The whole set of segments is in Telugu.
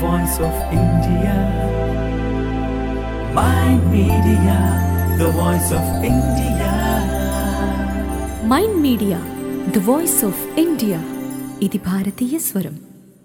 voice of India. Mind Media, the voice of India. Mind Media the voice of India ఇది భారతీయ స్వరం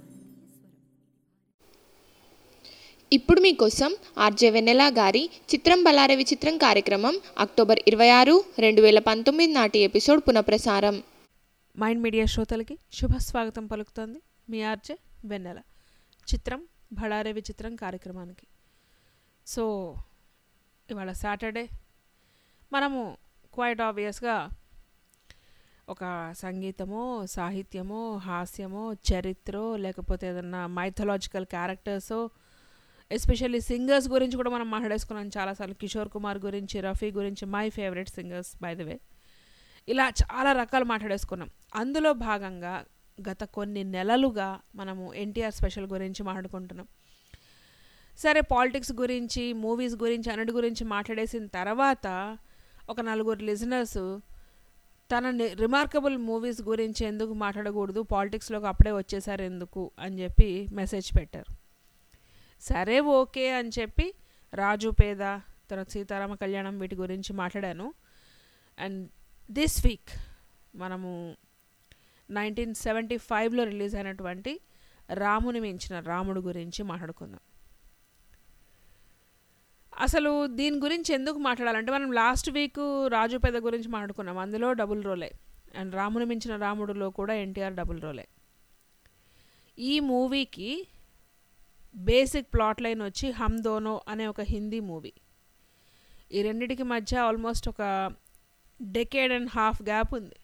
ఇప్పుడు మీకోసం ఆర్జే వెన్నెల గారి చిత్రం బలారే విచిత్రం కార్యక్రమం అక్టోబర్ ఇరవై ఆరు రెండు వేల పంతొమ్మిది నాటి ఎపిసోడ్ పునఃప్రసారం మైండ్ మీడియా శ్రోతలకి శుభస్వాగతం పలుకుతోంది మీ ఆర్జే వెన్నెల చిత్రం భడారే విచిత్రం కార్యక్రమానికి సో ఇవాళ సాటర్డే మనము క్వైట్ ఆబ్వియస్గా ఒక సంగీతమో సాహిత్యమో హాస్యమో చరిత్రో లేకపోతే ఏదన్నా మైథలాజికల్ క్యారెక్టర్సో ఎస్పెషల్లీ సింగర్స్ గురించి కూడా మనం మాట్లాడేసుకున్నాం చాలాసార్లు కిషోర్ కుమార్ గురించి రఫీ గురించి my favourite singers by the way ఇలా చాలా రకాలు మాట్లాడేసుకున్నాం అందులో భాగంగా గత కొన్ని నెలలుగా మనము ఎన్టీఆర్ స్పెషల్ గురించి మాట్లాడుకుంటున్నాం సరే పాలిటిక్స్ గురించి మూవీస్ గురించి అన్నిటి గురించి మాట్లాడేసిన తర్వాత ఒక నలుగురు లిజనర్స్ తన రిమార్కబుల్ మూవీస్ గురించి ఎందుకు మాట్లాడకూడదు పాలిటిక్స్లోకి అప్పుడే వచ్చేసారు ఎందుకు అని చెప్పి మెసేజ్ పెట్టారు సరే ఓకే అని చెప్పి రాజు పేద తర్వాత సీతారామ కళ్యాణం వీటి గురించి మాట్లాడాను అండ్ దిస్ వీక్ మనము నైన్టీన్ సెవెంటీ ఫైవ్లో రిలీజ్ అయినటువంటి రాముని మించిన రాముడు గురించి మాట్లాడుకుందాం అసలు దీని గురించి ఎందుకు మాట్లాడాలంటే మనం లాస్ట్ వీక్ రాజు పెద్ద గురించి మాట్లాడుకున్నాం అందులో డబుల్ రోలే అండ్ రాముని మించిన రాముడులో కూడా ఎన్టీఆర్ డబుల్ రోలే ఈ మూవీకి బేసిక్ ప్లాట్ లైన్ వచ్చి హమ్ దోనో అనే ఒక హిందీ మూవీ ఈ రెండిటికి మధ్య ఆల్మోస్ట్ ఒక డెకేడ్ అండ్ హాఫ్ గ్యాప్ ఉంది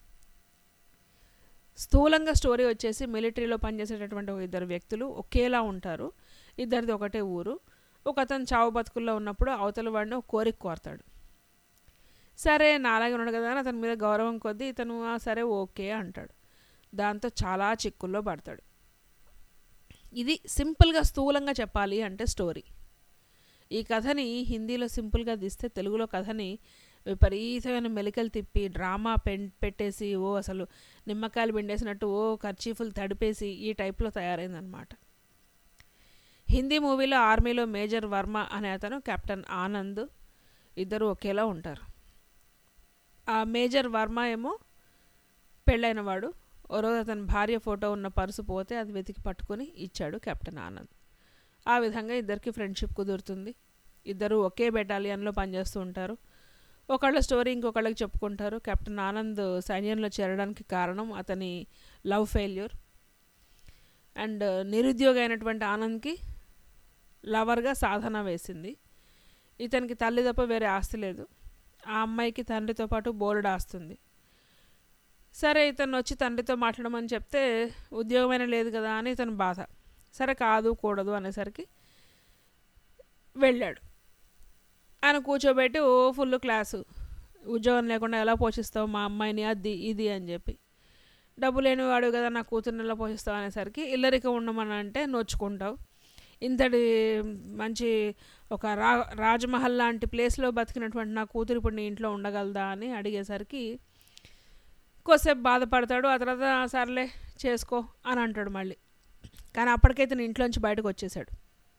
స్థూలంగా స్టోరీ వచ్చేసి మిలిటరీలో పనిచేసేటటువంటి ఒక ఇద్దరు వ్యక్తులు ఒకేలా ఉంటారు ఇద్దరిది ఒకటే ఊరు ఒక అతను చావు బతుకుల్లో ఉన్నప్పుడు అవతల వాడిని ఒక కోరిక కోరతాడు సరే నాలాగే ఉన్నాడు కదా అని అతని మీద గౌరవం కొద్దీ ఇతను "ఆ, సరే ఓకే అంటాడు దాంతో చాలా చిక్కుల్లో పడతాడు ఇది సింపుల్గా స్థూలంగా చెప్పాలి అంటే స్టోరీ ఈ కథని హిందీలో సింపుల్గా తీస్తే తెలుగులో కథని విపరీతమైన మెలికలు తిప్పి డ్రామా పెన్ పెట్టేసి ఓ అసలు నిమ్మకాయలు పిండేసినట్టు ఓ కర్చీఫులు తడిపేసి ఈ టైప్లో తయారైందనమాట హిందీ మూవీలో ఆర్మీలో మేజర్ వర్మ అనే అతను కెప్టెన్ ఆనంద్ ఇద్దరు ఒకేలా ఉంటారు ఆ మేజర్ వర్మ ఏమో పెళ్ళైన వాడు ఓ రోజు అతని భార్య ఫోటో ఉన్న పర్సు పోతే అది వెతికి పట్టుకొని ఇచ్చాడు కెప్టెన్ ఆనంద్ ఆ విధంగా ఇద్దరికి ఫ్రెండ్షిప్ కుదురుతుంది ఇద్దరు ఒకే బెటాలియన్లో పనిచేస్తూ ఉంటారు ఒకళ్ళ స్టోరీ ఇంకొకళ్ళకి చెప్పుకుంటారు కెప్టెన్ ఆనంద్ సైన్యంలో చేరడానికి కారణం అతని లవ్ ఫెయిల్యూర్ అండ్ నిరుద్యోగ అయినటువంటి ఆనంద్కి లవర్గా సాధన వేసింది ఇతనికి తల్లి తప్ప వేరే ఆస్తి లేదు ఆ అమ్మాయికి తండ్రితో పాటు బోర్డు ఆస్తుంది సరే ఇతను వచ్చి తండ్రితో మాట్లాడమని చెప్తే ఉద్యోగమైన లేదు కదా అని ఇతను బాధ సరే కాదు కూడదు అనేసరికి వెళ్ళాడు ఆయన కూర్చోబెట్టి ఓ ఫుల్ క్లాసు ఉద్యోగం లేకుండా ఎలా పోషిస్తావు మా అమ్మాయిని అది ఇది అని చెప్పి డబ్బు లేనివాడు కదా నా కూతుర్ని ఎలా పోషిస్తావు అనేసరికి ఇల్లరిక ఉండమని అంటే నొచ్చుకుంటావు ఇంతటి మంచి ఒక రా రాజ్మహల్ లాంటి ప్లేస్లో బతికినటువంటి నా కూతురు ఇప్పుడు నీ ఇంట్లో ఉండగలదా అని అడిగేసరికి కొద్దిసేపు బాధపడతాడు ఆ తర్వాత సర్లే చేసుకో అని అంటాడు మళ్ళీ కానీ అప్పటికైతే నేను ఇంట్లోంచి బయటకు వచ్చేసాడు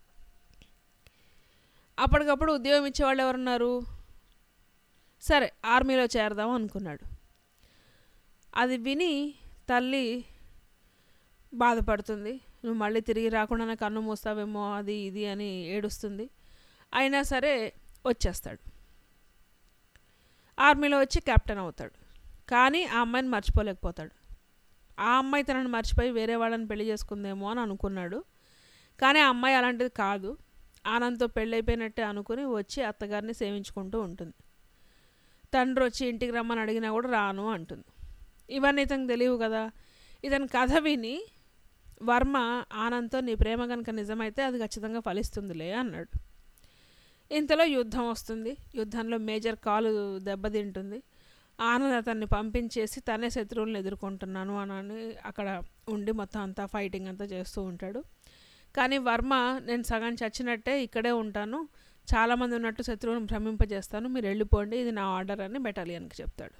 అప్పటికప్పుడు ఉద్యోగం ఇచ్చేవాళ్ళు ఎవరున్నారు సరే ఆర్మీలో చేరదాం అనుకున్నాడు అది విని తల్లి బాధపడుతుంది నువ్వు మళ్ళీ తిరిగి రాకుండా నాకు కన్ను మూస్తావేమో అది ఇది అని ఏడుస్తుంది అయినా సరే వచ్చేస్తాడు ఆర్మీలో వచ్చి కెప్టెన్ అవుతాడు కానీ ఆ అమ్మాయిని మర్చిపోలేకపోతాడు ఆ అమ్మాయి తనని మర్చిపోయి వేరే వాళ్ళని పెళ్లి చేసుకుందేమో అని అనుకున్నాడు కానీ ఆ అమ్మాయి అలాంటిది కాదు ఆనంద్తో పెళ్ళైపోయినట్టే అనుకుని వచ్చి అత్తగారిని సేవించుకుంటూ ఉంటుంది తండ్రి వచ్చి ఇంటికి రమ్మని అడిగినా కూడా రాను అంటుంది ఇవన్నీ ఇతనికి తెలియవు కదా ఇతని కథ విని వర్మ ఆనంద్తో నీ ప్రేమ కనుక నిజమైతే అది ఖచ్చితంగా ఫలిస్తుందిలే అన్నాడు ఇంతలో యుద్ధం వస్తుంది యుద్ధంలో మేజర్ కాలు దెబ్బతింటుంది ఆనంద్ అతన్ని పంపించేసి తనే శత్రువులను ఎదుర్కొంటున్నాను అని అని అక్కడ ఉండి మొత్తం అంతా ఫైటింగ్ అంతా చేస్తూ ఉంటాడు కానీ వర్మ నేను సగం చచ్చినట్టే ఇక్కడే ఉంటాను చాలామంది ఉన్నట్టు శత్రువుని భ్రమింపజేస్తాను మీరు వెళ్ళిపోండి ఇది నా ఆర్డర్ అని బెటాలియన్కి చెప్తాడు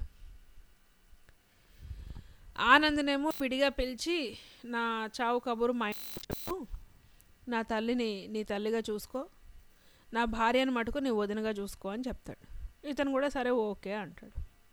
ఆనంద్నేమో విడిగా పిలిచి నా చావు కబురు మా ఇంట్లో చెప్పు నా తల్లిని నీ తల్లిగా చూసుకో నా భార్యను మటుకు నీ వదినగా చూసుకో అని చెప్తాడు ఇతను కూడా సరే ఓకే అంటాడు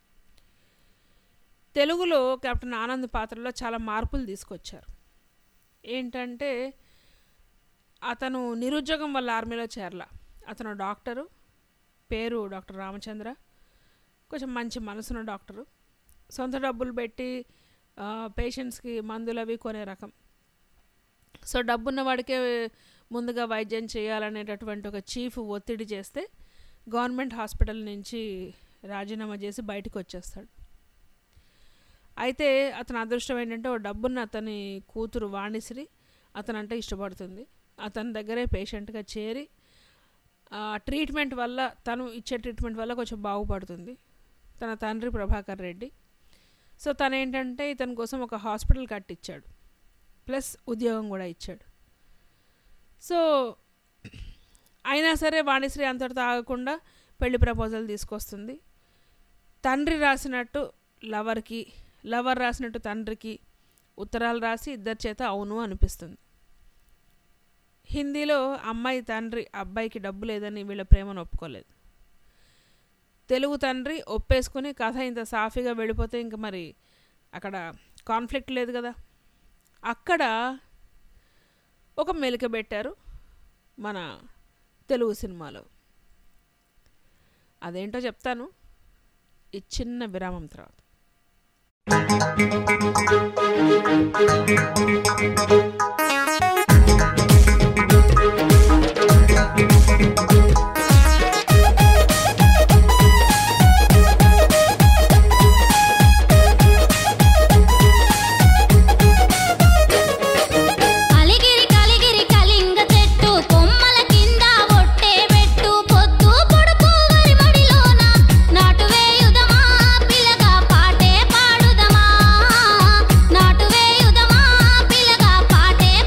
తెలుగులో కెప్టెన్ ఆనంద్ పాత్రలో చాలా మార్పులు తీసుకొచ్చారు ఏంటంటే అతను నిరుద్యోగం వల్ల ఆర్మీలో చేరల అతను డాక్టరు పేరు డాక్టర్ రామచంద్ర కొంచెం మంచి మనసున్న డాక్టరు సొంత డబ్బులు పెట్టి పేషెంట్స్కి మందులు అవి కొనే రకం సో డబ్బున్న వాడికే ముందుగా వైద్యం చేయాలనేటటువంటి ఒక చీఫ్ ఒత్తిడి చేస్తే గవర్నమెంట్ హాస్పిటల్ నుంచి రాజీనామా చేసి బయటకు వచ్చేస్తాడు అయితే అతని అదృష్టం ఏంటంటే ఓ డబ్బున్న అతని కూతురు వాణిశ్రీ అతనంటే ఇష్టపడుతుంది అతని దగ్గరే పేషెంట్గా చేరి ఆ ట్రీట్మెంట్ వల్ల తను ఇచ్చే ట్రీట్మెంట్ వల్ల కొంచెం బాగుపడుతుంది తన తండ్రి ప్రభాకర్ రెడ్డి సో తను ఏంటంటే ఇతని కోసం ఒక హాస్పిటల్ కట్టించాడు ప్లస్ ఉద్యోగం కూడా ఇచ్చాడు సో అయినా సరే వాణిశ్రీ అంతటితో ఆగకుండా పెళ్లి ప్రపోజల్ తీసుకొస్తుంది తండ్రి రాసినట్టు లవర్కి లవర్ రాసినట్టు తండ్రికి ఉత్తరాలు రాసి ఇద్దరి చేత అవును అనిపిస్తుంది హిందీలో అమ్మాయి తండ్రి అబ్బాయికి డబ్బు లేదని వీళ్ళ ప్రేమను ఒప్పుకోలేదు తెలుగు తండ్రి ఒప్పేసుకుని కథ ఇంత సాఫీగా వెళ్ళిపోతే ఇంక మరి అక్కడ కాన్ఫ్లిక్ట్ లేదు కదా అక్కడ ఒక మెలిక పెట్టారు మన తెలుగు సినిమాలో అదేంటో చెప్తాను ఈ చిన్న విరామం తర్వాత అలిగిరి కలిగిరి కలింగ చెట్టు కొమ్మల కింద ఒట్టే పెట్టు పొద్దు పొడుపు వరిమడిలోన నాటు వేయుదమా పిల్లగా పాటే పాడుదమా నాటు వేయుదమా పిల్లగా పాటే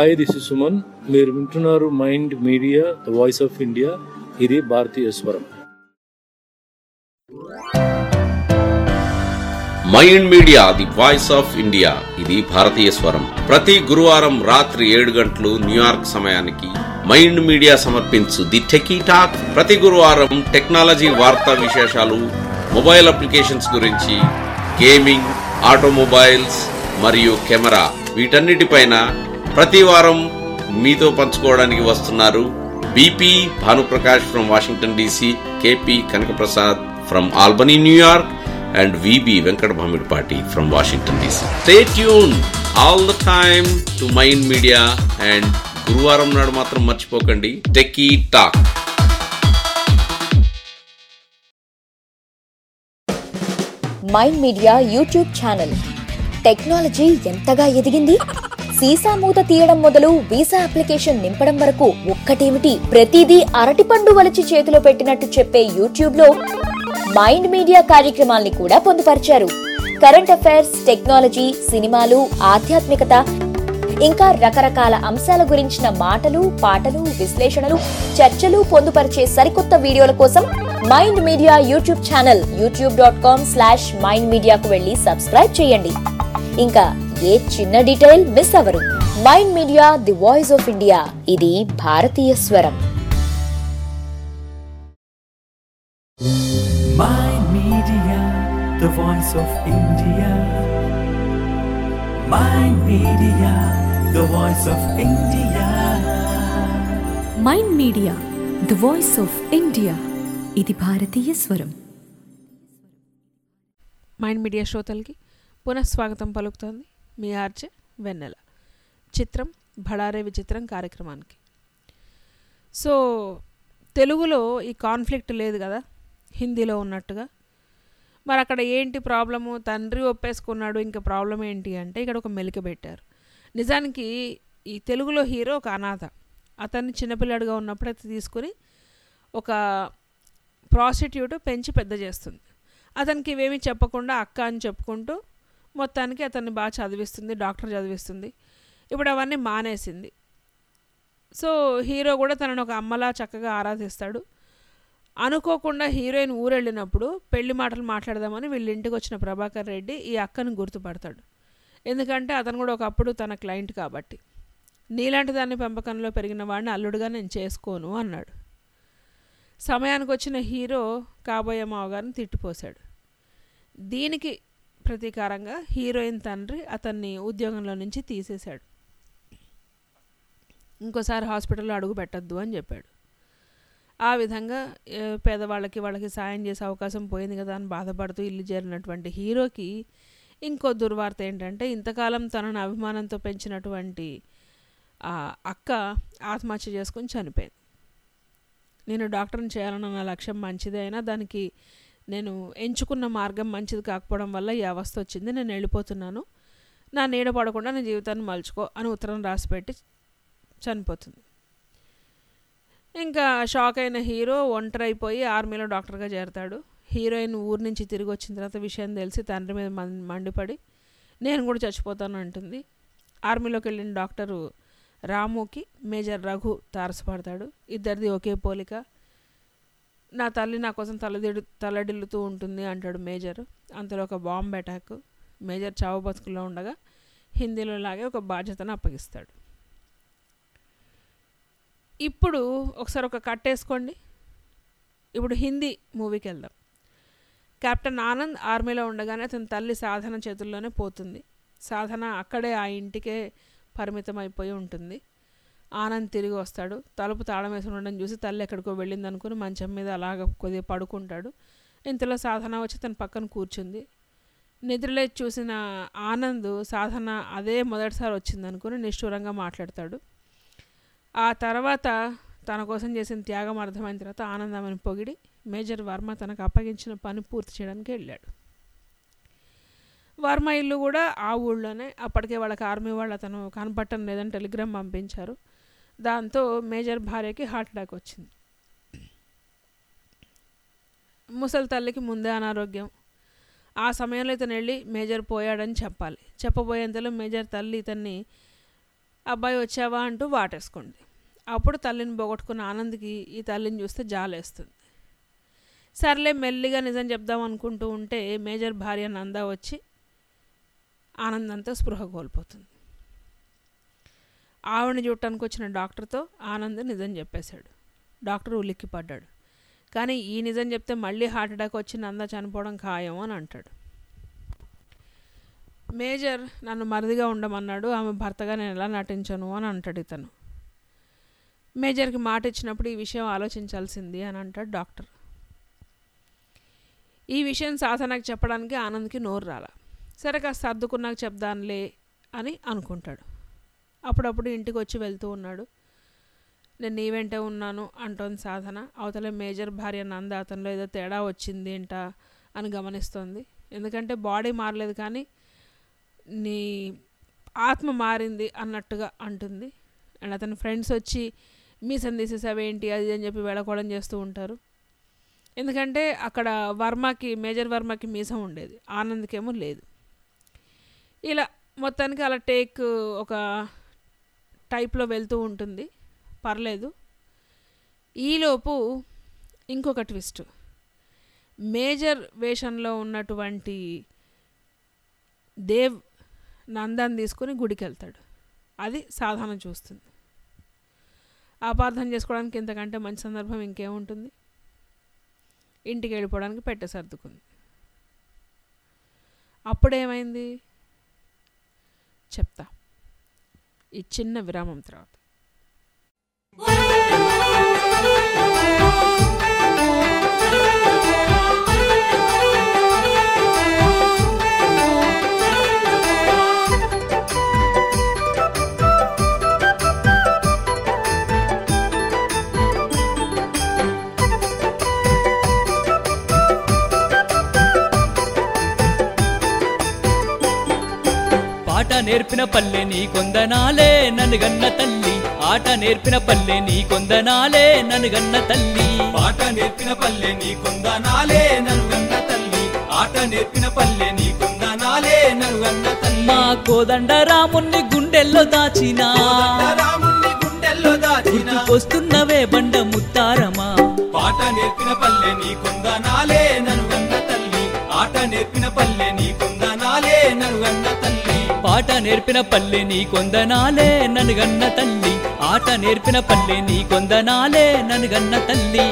హాయ్ దిస్ ఇస్ సుమన్ మీరు వింటున్నారు Mind Media the voice of India ఇది భారతీయ స్వరం Mind Media the voice of India ఇది భారతీయ స్వరం ప్రతి గురువారం రాత్రి ఏడు గంటలు న్యూయార్క్ సమయానికి మైండ్ మీడియా సమర్పించు ది టెకీ టాక్ ప్రతి గురువారం టెక్నాలజీ వార్తా విశేషాలు మొబైల్ అప్లికేషన్స్ గురించి గేమింగ్ ఆటోమొబైల్స్ మరియు కెమెరా వీటన్నిటిపైన ప్రతి వారం మీతో పంచుకోవడానికి వస్తున్నారు BP Bhanu Prakash from Washington DC KP Kanaka Prasad from Albany New York and VB Venkat Bhamidpati from Washington DC. Stay tuned all the time to Mind Media and గురువారం నాడు మాత్రం మర్చిపోకండి techie talk Mind Media YouTube channel technology ఎంతగా ఎదిగింది సీసా మూత తీయడం మొదలు వీసా అప్లికేషన్ నింపడం వరకు ఒక్కటేమిటి ప్రతిదీ అరటిపండు వలిచి చేతిలో పెట్టినట్టు చెప్పే యూట్యూబ్ లో మైండ్ మీడియా కార్యక్రమాల్ని కూడా పొందుపరిచారు కరెంట్ అఫైర్స్ టెక్నాలజీ సినిమాలు ఆధ్యాత్మికత ఇంకా రకరకాల అంశాల గురించిన మాటలు పాటలు విశ్లేషణలు చర్చలు పొందుపరిచే సరికొత్త వీడియోల కోసం Mind Media YouTube channel YouTube dot com slash Mind మీడియాకు వెళ్ళి సబ్స్క్రైబ్ చేయండి ఇంకా ఏ చిన్న డీటెయిల్ మిస్ అవ్వరు Mind Media the voice of India ఇది భారతీయ స్వరం Mind Media, the voice of India. Mind Media, the voice of India. Mind Media the voice of India ఇది భారతీయ స్వరం మైండ్ మీడియా శ్రోతలకి పునఃస్వాగతం పలుకుతోంది మీ ఆర్జే వెన్నెల చిత్రం భడారే విచిత్రం కార్యక్రమానికి సో తెలుగులో ఈ కాన్ఫ్లిక్ట్ లేదు కదా హిందీలో ఉన్నట్టుగా మరి అక్కడ ఏంటి ప్రాబ్లము తండ్రి ఒప్పేసుకున్నాడు ఇంకా ప్రాబ్లం ఏంటి అంటే ఇక్కడ ఒక మెలిక పెట్టారు నిజానికి ఈ తెలుగులో హీరో ఒక అనాథ అతన్ని చిన్నపిల్లాడిగా ఉన్నప్పుడు అయితే తీసుకుని ఒక ప్రాస్టిట్యూట్ పెంచి పెద్ద చేస్తుంది అతనికి ఇవేమీ చెప్పకుండా అక్క అని చెప్పుకుంటూ మొత్తానికి అతన్ని బాగా చదివిస్తుంది డాక్టర్ చదివిస్తుంది ఇప్పుడు అవన్నీ మానేసింది సో హీరో కూడా తనను ఒక అమ్మలా చక్కగా ఆరాధిస్తాడు అనుకోకుండా హీరోయిన్ ఊరెళ్ళినప్పుడు పెళ్లి మాటలు మాట్లాడదామని వీళ్ళ ఇంటికి వచ్చిన ప్రభాకర్ రెడ్డి ఈ అక్కను గుర్తుపడతాడు ఎందుకంటే అతను కూడా ఒకప్పుడు తన క్లయింట్ కాబట్టి నీలాంటి దాన్ని పెంపకంలో పెరిగిన వాడిని అల్లుడుగా నేను చేసుకోను అన్నాడు సమయానికి వచ్చిన హీరో కాబోయే మావగారిని తిట్టిపోశాడు దీనికి ప్రతీకారంగా హీరోయిన్ తండ్రి అతన్ని ఉద్యోగంలో నుంచి తీసేశాడు ఇంకోసారి హాస్పిటల్లో అడుగు పెట్టద్దు అని చెప్పాడు ఆ విధంగా ఏ, పేదవాళ్ళకి వాళ్ళకి సాయం చేసే అవకాశం పోయింది కదా అని బాధపడుతూ ఇల్లు చేరినటువంటి హీరోకి ఇంకో దుర్వార్త ఏంటంటే ఇంతకాలం తనను అభిమానంతో పెంచినటువంటి ఆ అక్క ఆత్మహత్య చేసుకుని చనిపోయింది నేను డాక్టర్ని చేయాలన్న నా లక్ష్యం మంచిదే అయినా దానికి నేను ఎంచుకున్న మార్గం మంచిది కాకపోవడం వల్ల ఈ అవస్థ వచ్చింది నేను వెళ్ళిపోతున్నాను నా నీడ పడకుండా నా జీవితాన్ని మలుచుకో అని ఉత్తరం రాసిపెట్టి చనిపోతుంది ఇంకా షాక్ అయిన హీరో ఒంటరి అయిపోయి ఆర్మీలో డాక్టర్గా చేరతాడు హీరోయిన్ ఊరు నుంచి తిరిగి వచ్చిన తర్వాత విషయం తెలిసి తండ్రి మీద మం- మండిపడి నేను కూడా చచ్చిపోతాను అంటుంది ఆర్మీలోకి వెళ్ళిన డాక్టరు రాముకి మేజర్ రఘు తారసపడతాడు ఇద్దరిది ఒకే పోలిక నా తల్లి నా కోసం తలదిడు తలడిల్లుతూ ఉంటుంది అంటాడు మేజర్ అంతలో ఒక బాంబ్ అటాక్ మేజర్ చావు బతుకుల్లో ఉండగా హిందీలో లాగే ఒక బాధ్యతను అప్పగిస్తాడు ఇప్పుడు ఒకసారి ఒక కట్ వేసుకోండి ఇప్పుడు హిందీ మూవీకి వెళ్దాం కెప్టెన్ ఆనంద్ ఆర్మీలో ఉండగానే అతని తల్లి సాధన చేతుల్లోనే పోతుంది సాధన అక్కడే ఆ ఇంటికే పరిమితం అయిపోయి ఉంటుంది ఆనంద్ తిరిగి వస్తాడు తలుపు తాళం వేసి ఉండడం చూసి తల్లి ఎక్కడికో వెళ్ళింది అనుకుని మంచం మీద అలాగ కొద్దిగా పడుకుంటాడు ఇంతలో సాధన వచ్చి తన పక్కన కూర్చుంది నిద్రలేచి చూసిన ఆనంద్ సాధన అదే మొదటిసారి వచ్చింది అనుకుని నిష్ఠూరంగా మాట్లాడతాడు ఆ తర్వాత తన కోసం చేసిన త్యాగం అర్థమైన తర్వాత ఆనందమని పొగిడి మేజర్ వర్మ తనకు అప్పగించిన పని పూర్తి చేయడానికి వెళ్ళాడు వర్మ ఇల్లు కూడా ఆ ఊళ్ళోనే అప్పటికే వాళ్ళకి ఆర్మీ వాళ్ళు అతను కనపట్టం లేదని టెలిగ్రామ్ పంపించారు దాంతో మేజర్ భార్యకి హార్ట్ అటాక్ వచ్చింది ముసలి తల్లికి ముందే అనారోగ్యం ఆ సమయంలో ఇతను వెళ్ళి మేజర్ పోయాడని చెప్పాలి చెప్పబోయేంతలో మేజర్ తల్లి ఇతన్ని అబ్బాయి వచ్చావా అంటూ వాటేసుకుంది అప్పుడు తల్లిని పోగొట్టుకున్న ఆనంద్కి ఈ తల్లిని చూస్తే జాలేస్తుంది సర్లే మెల్లిగా నిజం చెప్దాం అనుకుంటూ ఉంటే మేజర్ భార్య నంద వచ్చి ఆనందంతో స్పృహ కోల్పోతుంది ఆవిడని చూడటానికి వచ్చిన డాక్టర్తో ఆనంద్ నిజం చెప్పేశాడు డాక్టర్ ఉలిక్కి పడ్డాడు కానీ ఈ నిజం చెప్తే మళ్ళీ హార్ట్ అటాక్ వచ్చి నంద చనిపోవడం ఖాయం అని అంటాడు మేజర్ నన్ను మరిదిగా ఉండమన్నాడు ఆమె భర్తగా నేను ఎలా నటించను అని అంటాడు ఇతను మేజర్కి మాట ఇచ్చినప్పుడు ఈ విషయం ఆలోచించాల్సింది అని అంటాడు డాక్టర్ ఈ విషయం సాధనకు చెప్పడానికి ఆనంద్కి నోరు రాల సరే కాస్త సర్దుకున్నాక చెప్దానులే అని అనుకుంటాడు అప్పుడప్పుడు ఇంటికి వచ్చి వెళ్తూ ఉన్నాడు నేను నీ వెంటే ఉన్నాను అంటోంది సాధన అవతల మేజర్ భార్య నంద అతనిలో ఏదో తేడా వచ్చింది ఏంట అని గమనిస్తోంది ఎందుకంటే బాడీ మారలేదు కానీ నీ ఆత్మ మారింది అన్నట్టుగా అంటుంది అండ్ అతని ఫ్రెండ్స్ వచ్చి మీసం తీసేసావేంటి అది అని చెప్పి వెళ్ళకోవడం చేస్తూ ఉంటారు ఎందుకంటే అక్కడ వర్మకి మేజర్ వర్మకి మీసం ఉండేది ఆనంద్కేమో లేదు ఇలా మొత్తానికి అలా టేక్ ఒక టైప్లో వెళ్తూ ఉంటుంది పర్లేదు ఈలోపు ఇంకొక ట్విస్ట్ మేజర్ వేషంలో ఉన్నటువంటి దేవ్ నందాన్ని తీసుకుని గుడికి వెళ్తాడు అది సాధారణ చూస్తుంది అపార్థం చేసుకోవడానికి ఇంతకంటే మంచి సందర్భం ఇంకేముంటుంది ఇంటికి వెళ్ళిపోవడానికి పెట్టె సర్దుకుంది అప్పుడేమైంది చెప్తా ఈ చిన్న విరామం తర్వాత పాట నేర్పిన పల్లె నీ కొందనాలే నన్ను గన్న తల్లి ఆట నేర్పిన పల్లె నీ కొందనాలే నన్ను గన్న తల్లి పాట నేర్పిన పల్లె నీ కొందనాలే నన్ను గన్న తల్లి ఆట నేర్పిన పల్లె నీ కొందనాలే నన్ను గన్న తల్లి మా కోదండ రాముణ్ణి గుండెల్లో దాచినా రాముణ్ణి గుండెల్లో దాచిన వస్తున్నవే బండ ముత్తారమా పాట నేర్పిన పల్లె నీ కొందనాలే నన్ను గన్న తల్లి ఆట నేర్పిన పల్లె నీ కొందనాలే నన్ను గన్న తల్లి పాట నేర్పిన పల్లె నీ కొందనాలే నన్ను గన్న తల్లి ఆట నేర్పిన పల్లె నీ కొందనాలే నన్ను గన్న తల్లి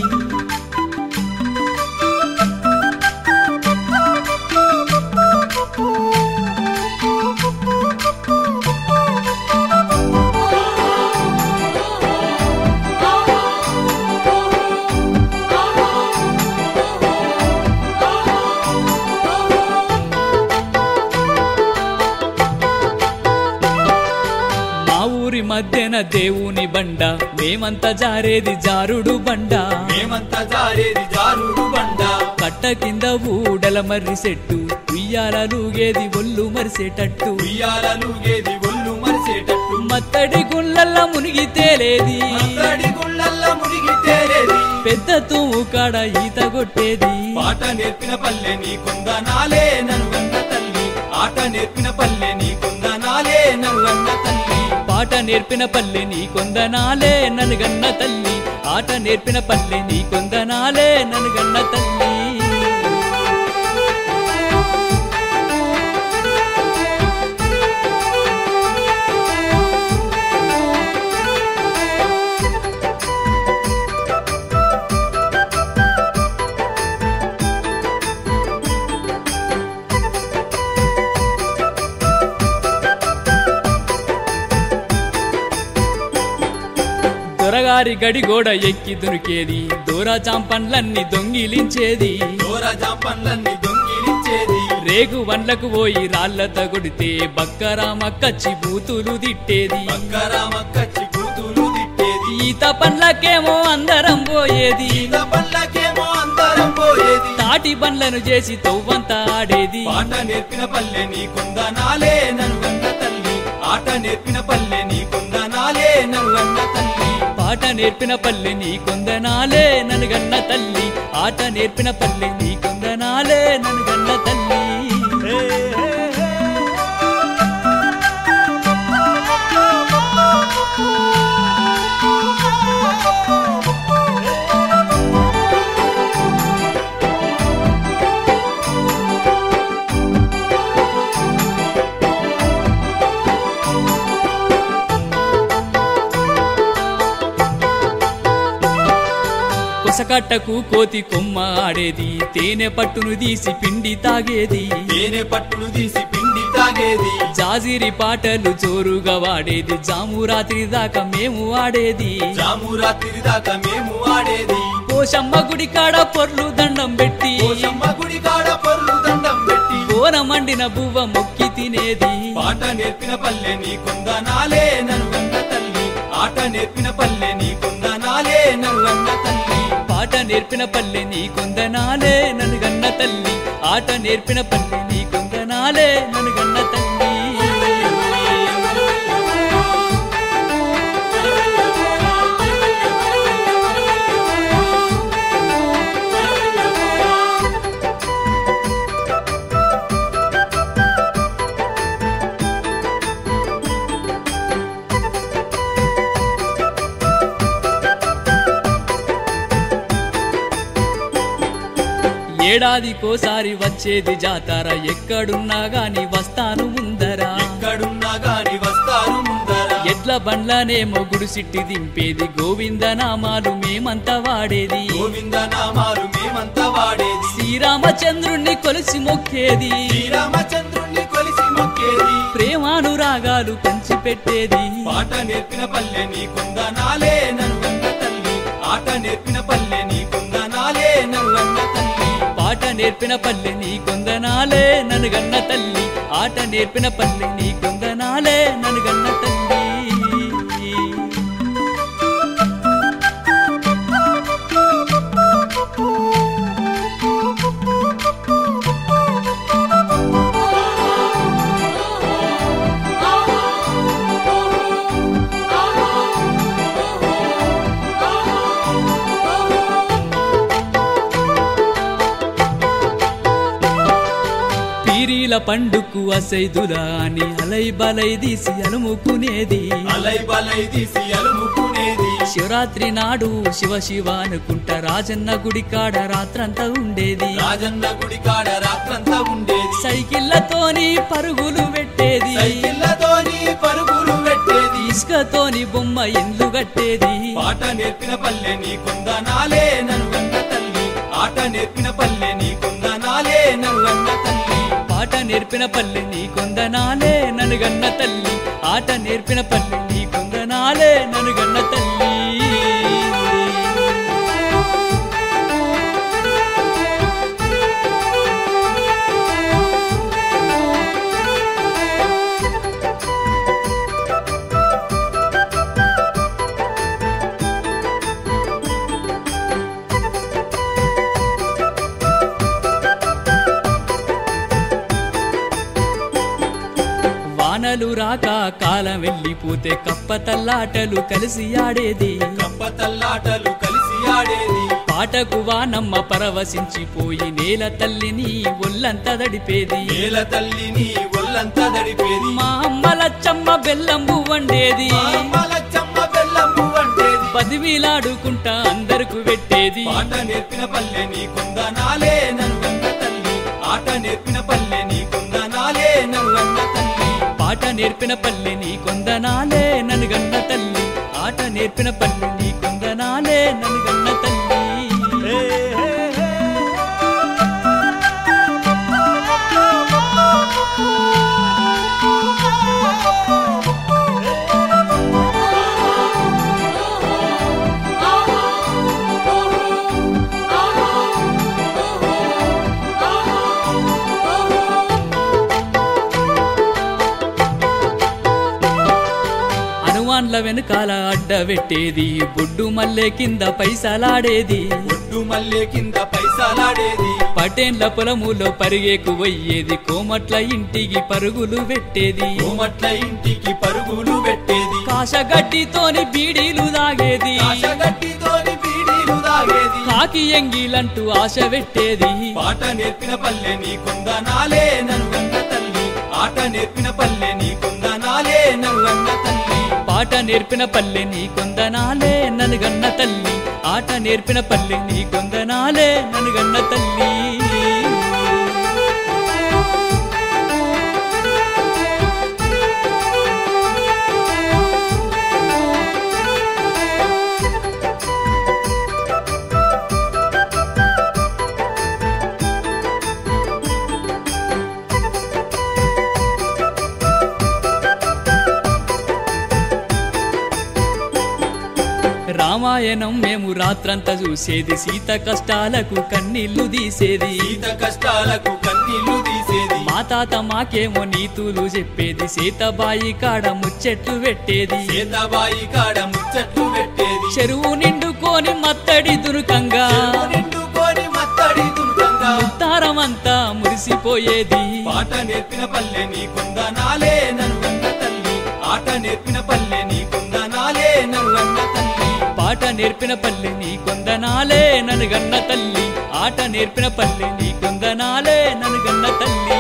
మా ఊరి మధ్యన దేవుని బండ మేమంతా జారేది జారుడు బండ మేమంతా జారేది జారుడు బండ కట్ట కింద ఊడల మర్రి చెట్టు ఉయ్యాలలుగేది ఒళ్ళు మరిసేటట్టు ఉయ్యాలలుగేది ఒళ్ళు మరిసేటట్టు మత్తడి గుళ్ళల్ల మునిగి తేలేది మత్తడి గుళ్ళల్ల మునిగి తేలేది పెద్ద తూము కాడ ఈత కొట్టేది పాట నేర్పిన పల్లె నీ కొందనాలే నన్ను గన్న తల్లి ఆట నేర్పిన పల్లె నీ కొందనాలే నన్ను గన్న తల్లి పాట నేర్పిన పల్లె నీ కొందనాలే నన్ను గన్న తల్లి ఆట నేర్పిన పల్లె నీ కొందనాలే నన్ను గన్న తల్లి దొరగారి గడి గోడ ఎక్కి దునికేది దూరా చాంపన్లన్నీ దొంగిలించేది దూర జాంపన్లన్నీ దొంగిలించేది రేగు వండ్లకు పోయి రాళ్లతో కొడితే బక్కరామ కచ్చి బూతులు తిట్టేది బక్కరామ కచ్చి కూతులు తిట్టేది ఈత పండ్లకేమో అందరం పోయేది ఈత పల్లకేమో అందరం పోయేది తాటి బండ్లను చేసి తవ్వంతా ఆడేది పాట నేర్పిన పల్లె నీ కొందనాలే నన్ను గన్న తల్లి ఆట నేర్పిన పల్లె నీ కొందనాలే నన్ను గన్న తల్లి పాట నేర్పిన పల్లె నీ కొందనాలే నన్ను గన్న తల్లి ఆట నేర్పిన పల్లె నీ కొందనాలే నన్ను గన్న తల్లి కసకట్టకు కోతి కొమ్మ ఆడేది తేనె పట్టును తీసి పిండి తాగేది తేనె పట్టును తీసి పిండి తాగేది జాజిరి పాటలు జోరుగా వాడేది జాము రాత్రి దాకా మేము ఆడేది జాము రాత్రి దాకా మేము ఆడేది పోషమ్మ గుడి కాడ పొర్లు దండం పెట్టి పోషమ్మ గుడి కాడ పొర్లు దండం పెట్టి కోన మండిన బువ్వ మొక్కి తినేది పాట నేర్పిన పల్లె నీ కొందనాలే నన్ను తల్లి ఆట నేర్పిన పల్లె నీ కొందనాలే నన్ను తల్లి పాట నేర్పిన పల్లె నీ కొందనాలే నన్ను గన్న తల్లి ఆట నేర్పిన పల్లె నీ కొందనాలే నన్ను గన్న తల్లి ఏడాదికోసారి వచ్చేది జాతర ఎక్కడున్నా గాని వస్తాను ముందరా ఎక్కడున్నా గాని వస్తారు ముందర ఎడ్ల బండ్లనేమో గుడిసిట్టి దింపేది గోవింద నామాలు మేమంతా వాడేది గోవింద నామాలు మేమంతా వాడేది శ్రీరామచంద్రుణ్ణి కొలిసి మొక్కేది శ్రీరామచంద్రుణ్ణి కొలిసి మొక్కేది ప్రేమానురాగాలు పంచిపెట్టేది పాట నేర్పిన పల్లె నీ కొందనాలే నన్ను తల్లి ఆట నేర్పిన పల్లె నీ కొందనాలే నన్ను తల్లి పాట నేర్పిన పల్లె నీ కొందనాలే నన్ను గన్న తల్లి ఆట నేర్పిన పల్లె నీ కొందనాలే నన్ను గన్న తల్లి పీరీల పండుకు అసైదులా అని అలై బలై తీసి అలుముకునేది అలై బలై తీసి అలుముకునేది శివరాత్రి నాడు శివ శివ అనుకుంట రాజన్న గుడి కాడ రాత్రంతా ఉండేది రాజన్న గుడి కాడ రాత్రంతా ఉండేది సైకిళ్ళతోని పరుగులు పెట్టేది సైకిళ్ళతోని పరుగులు పెట్టేది ఇసుకతోని బొమ్మ ఇండ్లు కట్టేది పాట నేర్పిన పల్లె నీ కొందనాలే నన్ను తల్లి ఆట నేర్పిన పల్లె నీ కొందనాలే నన్ను తల్లి పాట నేర్పిన పల్లె నీ కొందనాలే నన్ను గన్న తల్లి ఆట నేర్పిన పల్లె నీ కొందనాలే నన్ను గన్న తల్లి వానలు రాక కాలం వెళ్ళిపోతే కప్ప తల్లాటలు కలిసి ఆడేది కప్ప తల్లాటలు కలిసి ఆడేది పాటకు వానమ్మ పరవశించిపోయి నేల తల్లిని ఒళ్ళంతా దడిపేది నేల తల్లిని ఒళ్ళంతా దడిపేది మా అమ్మ లచ్చమ్మ బెల్లంబు వండేది మా అమ్మ లచ్చమ్మ బెల్లము వంటేది పదివిలాడుకుంటా అందరకు పెట్టేది పాట నేర్పిన పల్లె నీ కొందనాలే నన్ను తల్లి ఆట నేర్పిన పల్లె నీ కొందనాలే నన్ను తల్లి పాట నేర్పిన పల్లె నీ కొందనాలే నన్ను గన్న తల్లి ఆట నేర్పిన పల్లె నీ కొందనాలే నన్ను గన్న తల్లి హనుమాన్ల వెనకాల అడ్డ పెట్టేది బొడ్డు మల్లె కింద పైసలాడేది ఒడ్డు మల్లె కింద పైసలాడేది పటేన్ల పొలములో పరిగేకు పోయేది కోమట్ల ఇంటికి పరుగులు పెట్టేది కోమట్ల ఇంటికి పరుగులు పెట్టేది కాశగడ్డితోని బీడీలు దాగేది కాశగట్టితోని బీడీలు తాగేది కాకి ఎంగిలంటూ ఆశ పెట్టేది పాట నేర్పిన పల్లె నీ కొందనాలే నన్ను తల్లి ఆట నేర్పిన పల్లె నీ కొందనాలే నన్ను తల్లి పాట నేర్పిన పల్లె నీ కొందనాలే నన్ను గన్న తల్లి ఆట నేర్పిన పల్లె నీ కొందనాలే నన్ను గన్న తల్లి రామాయణం మేము రాత్రంతా చూసేది సీత కష్టాలకు కన్నీళ్లు తీసేది సీత కష్టాలకు కన్నీళ్లు తీసేది మా తాత మాకేమో నీతులు చెప్పేది సీతబాయి కాడ ముచ్చెట్లు పెట్టేది సీతాబాయి కాడ ముచ్చట్లు పెట్టేది చెరువు నిండుకొని మత్తడి దురుకంగా చెరువు నిండుకొని మత్తడి దుర్గంగా తారమంతా మురిసిపోయేది పాట నేర్పిన పల్లె నీకుందనాలే నన్ను తల్లి ఆట నేర్పిన పల్లె నీకుందనాలే నన్ను తల్లి పాట నేర్పిన పల్లె నీ కొందనాలే నన్ను గన్న తల్లి ఆట నేర్పిన పల్లె నీ కొందనాలే నన్ను గన్న తల్లి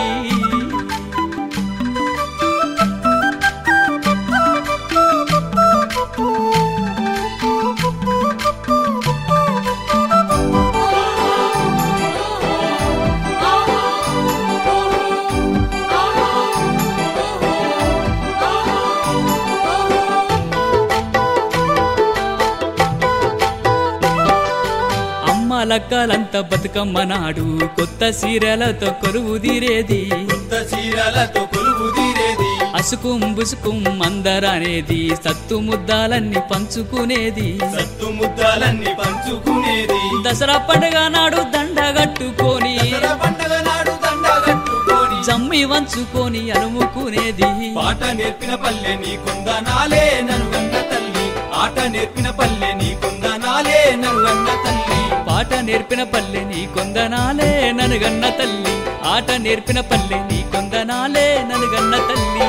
అమ్మ లక్కలంతా బతుకమ్మ నాడు కొత్త సీరలతో కొలువు తీరేది కొత్త చీరలతో కొలువు తీరేది అసుకుం బుసుకుం అందరనేది సత్తు ముద్దాలన్నీ పంచుకునేది సత్తు ముద్దాలన్నీ పంచుకునేది దసరా పండుగ నాడు దండ కట్టుకొని దసరా పండగ నాడు దండ కట్టుకొని జమ్మి వంచుకొని అలుముకునేది పాట నేర్పిన పల్లె నీకుందనాలే నన్ను తల్లి ఆట నేర్పిన పల్లె నీకుందనాలే నన్ను తల్లి పాట నేర్పిన పల్లె నీ కొందనాలే నన్ను గన్న తల్లి ఆట నేర్పిన పల్లె నీ కొందనాలే నన్ను గన్న తల్లి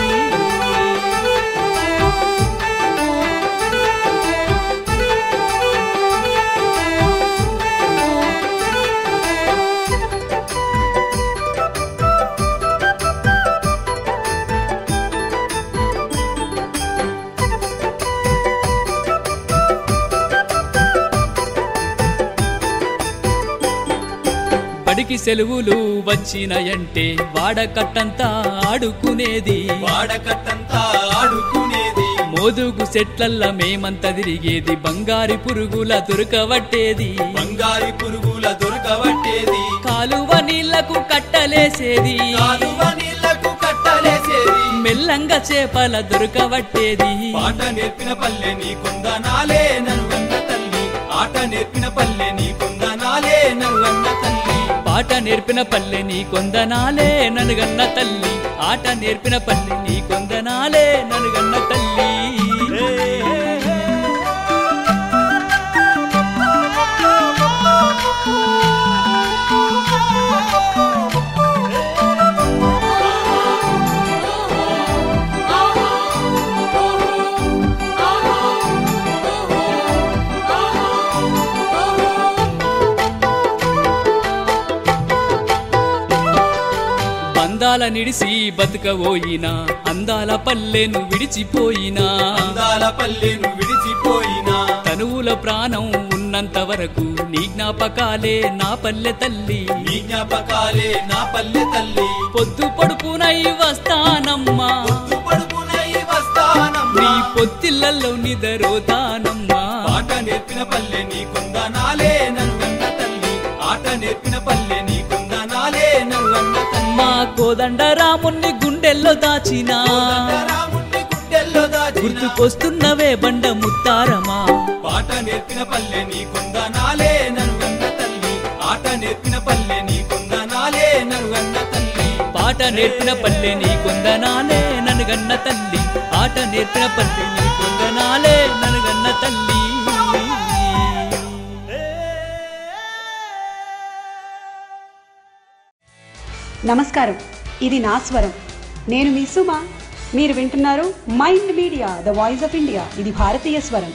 బడికి సెలవులు వచ్చినాయంటే వాడకట్టంతా ఆడుకునేది వాడకట్టంతా ఆడుకునేది మోదుగు చెట్లల్ల మేమంతా తిరిగేది బంగారి పురుగుల దొరకవట్టేది బంగారి పురుగుల దొరకబట్టేది కాలువ నీళ్లకు కట్టలేసేది కాలువ నీళ్లకు కట్టలేసేది మెల్లంగా చేపల దొరకవట్టేది పాట నేర్పిన పల్లె నీకుందనాలే నన్ను తల్లి ఆట నేర్పిన పల్లె నీకుందనాలే నన్ను తల్లి పాట నేర్పిన పల్లె నీ కొందనాలే ననుగన్న తల్లి ఆట నేర్పిన పల్లె నీ కొందనాలే ననుగన్న తల్లి బంధాల నిడిసి బతుకబోయినా అందాల పల్లెను విడిచిపోయినా అందాల పల్లెను విడిచిపోయినా తనువుల ప్రాణం ఉన్నంత వరకు నీ జ్ఞాపకాలే నా పల్లె తల్లి నీ జ్ఞాపకాలే నా పల్లె తల్లి పొద్దు పడుపునై వస్తానమ్మా పొద్దు పడుపునై వస్తానమ్మా నీ పొత్తిళ్ళల్లో నిదరోతానమ్మా పాట నేర్పిన పల్లె నీకుందనాలే నన్ను తల్లి ఆట నేర్పిన పల్లె నీకుందనాలే నన్ను తల్లి మా కోదండ రాముణ్ణి గుండెల్లో దాచినా రాముణ్ణి గుండెల్లో దాచిన గుర్తుకొస్తున్నవే బండ ముత్తారమా పాట నేర్పిన పల్లె నీకుందనాలే నన్ను తల్లి ఆట నేర్పిన పల్లె నీకుందనాలే నన్ను తల్లి పాట నేర్పిన పల్లె నీ కొందనాలే నన్ను గన్న తల్లి ఆట నేర్పిన పల్లె నీ కొందనాలే నన్ను గన్న తల్లి నమస్కారం ఇది నా స్వరం నేను మీ సుమ మీరు వింటున్నారు Mind Media the voice of India ఇది భారతీయ స్వరం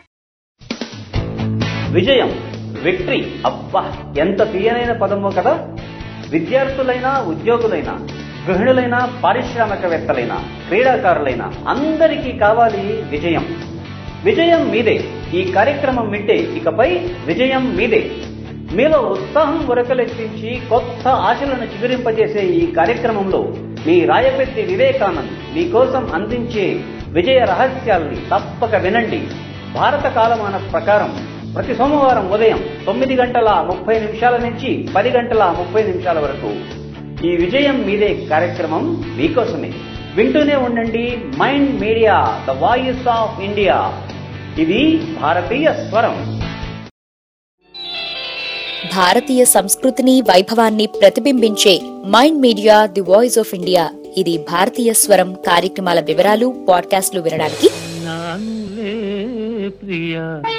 విజయం విక్టరీ అబ్బా ఎంత తీయనైన పదమో కదా విద్యార్థులైనా ఉద్యోగులైనా గృహిణులైనా పారిశ్రామికవేత్తలైనా క్రీడాకారులైనా అందరికీ కావాలి విజయం విజయం మీదే ఈ కార్యక్రమం వింటే ఇకపై విజయం మీదే మీలో ఉత్సాహం ఉరకలెత్తించి కొత్త ఆశలను చిగురింపజేసే ఈ కార్యక్రమంలో మీ రాయపెట్టి వివేకానంద్ మీకోసం అందించే విజయ రహస్యాల్ని తప్పక వినండి భారత కాలమాన ప్రకారం ప్రతి సోమవారం ఉదయం తొమ్మిది గంటల ముప్పై నిమిషాల నుంచి పది గంటల ముప్పై నిమిషాల వరకు ఈ విజయం మీదే కార్యక్రమం మీకోసమే వింటూనే ఉండండి Mind Media the voice of India ఇది భారతీయ స్వరం భారతీయ సంస్కృతిని వైభవాన్ని ప్రతిబింబించే Mind Media the voice of India ఇది భారతీయ స్వరం కార్యక్రమాల వివరాలు పాడ్కాస్ట్లు వినడానికి నానులే ప్రియ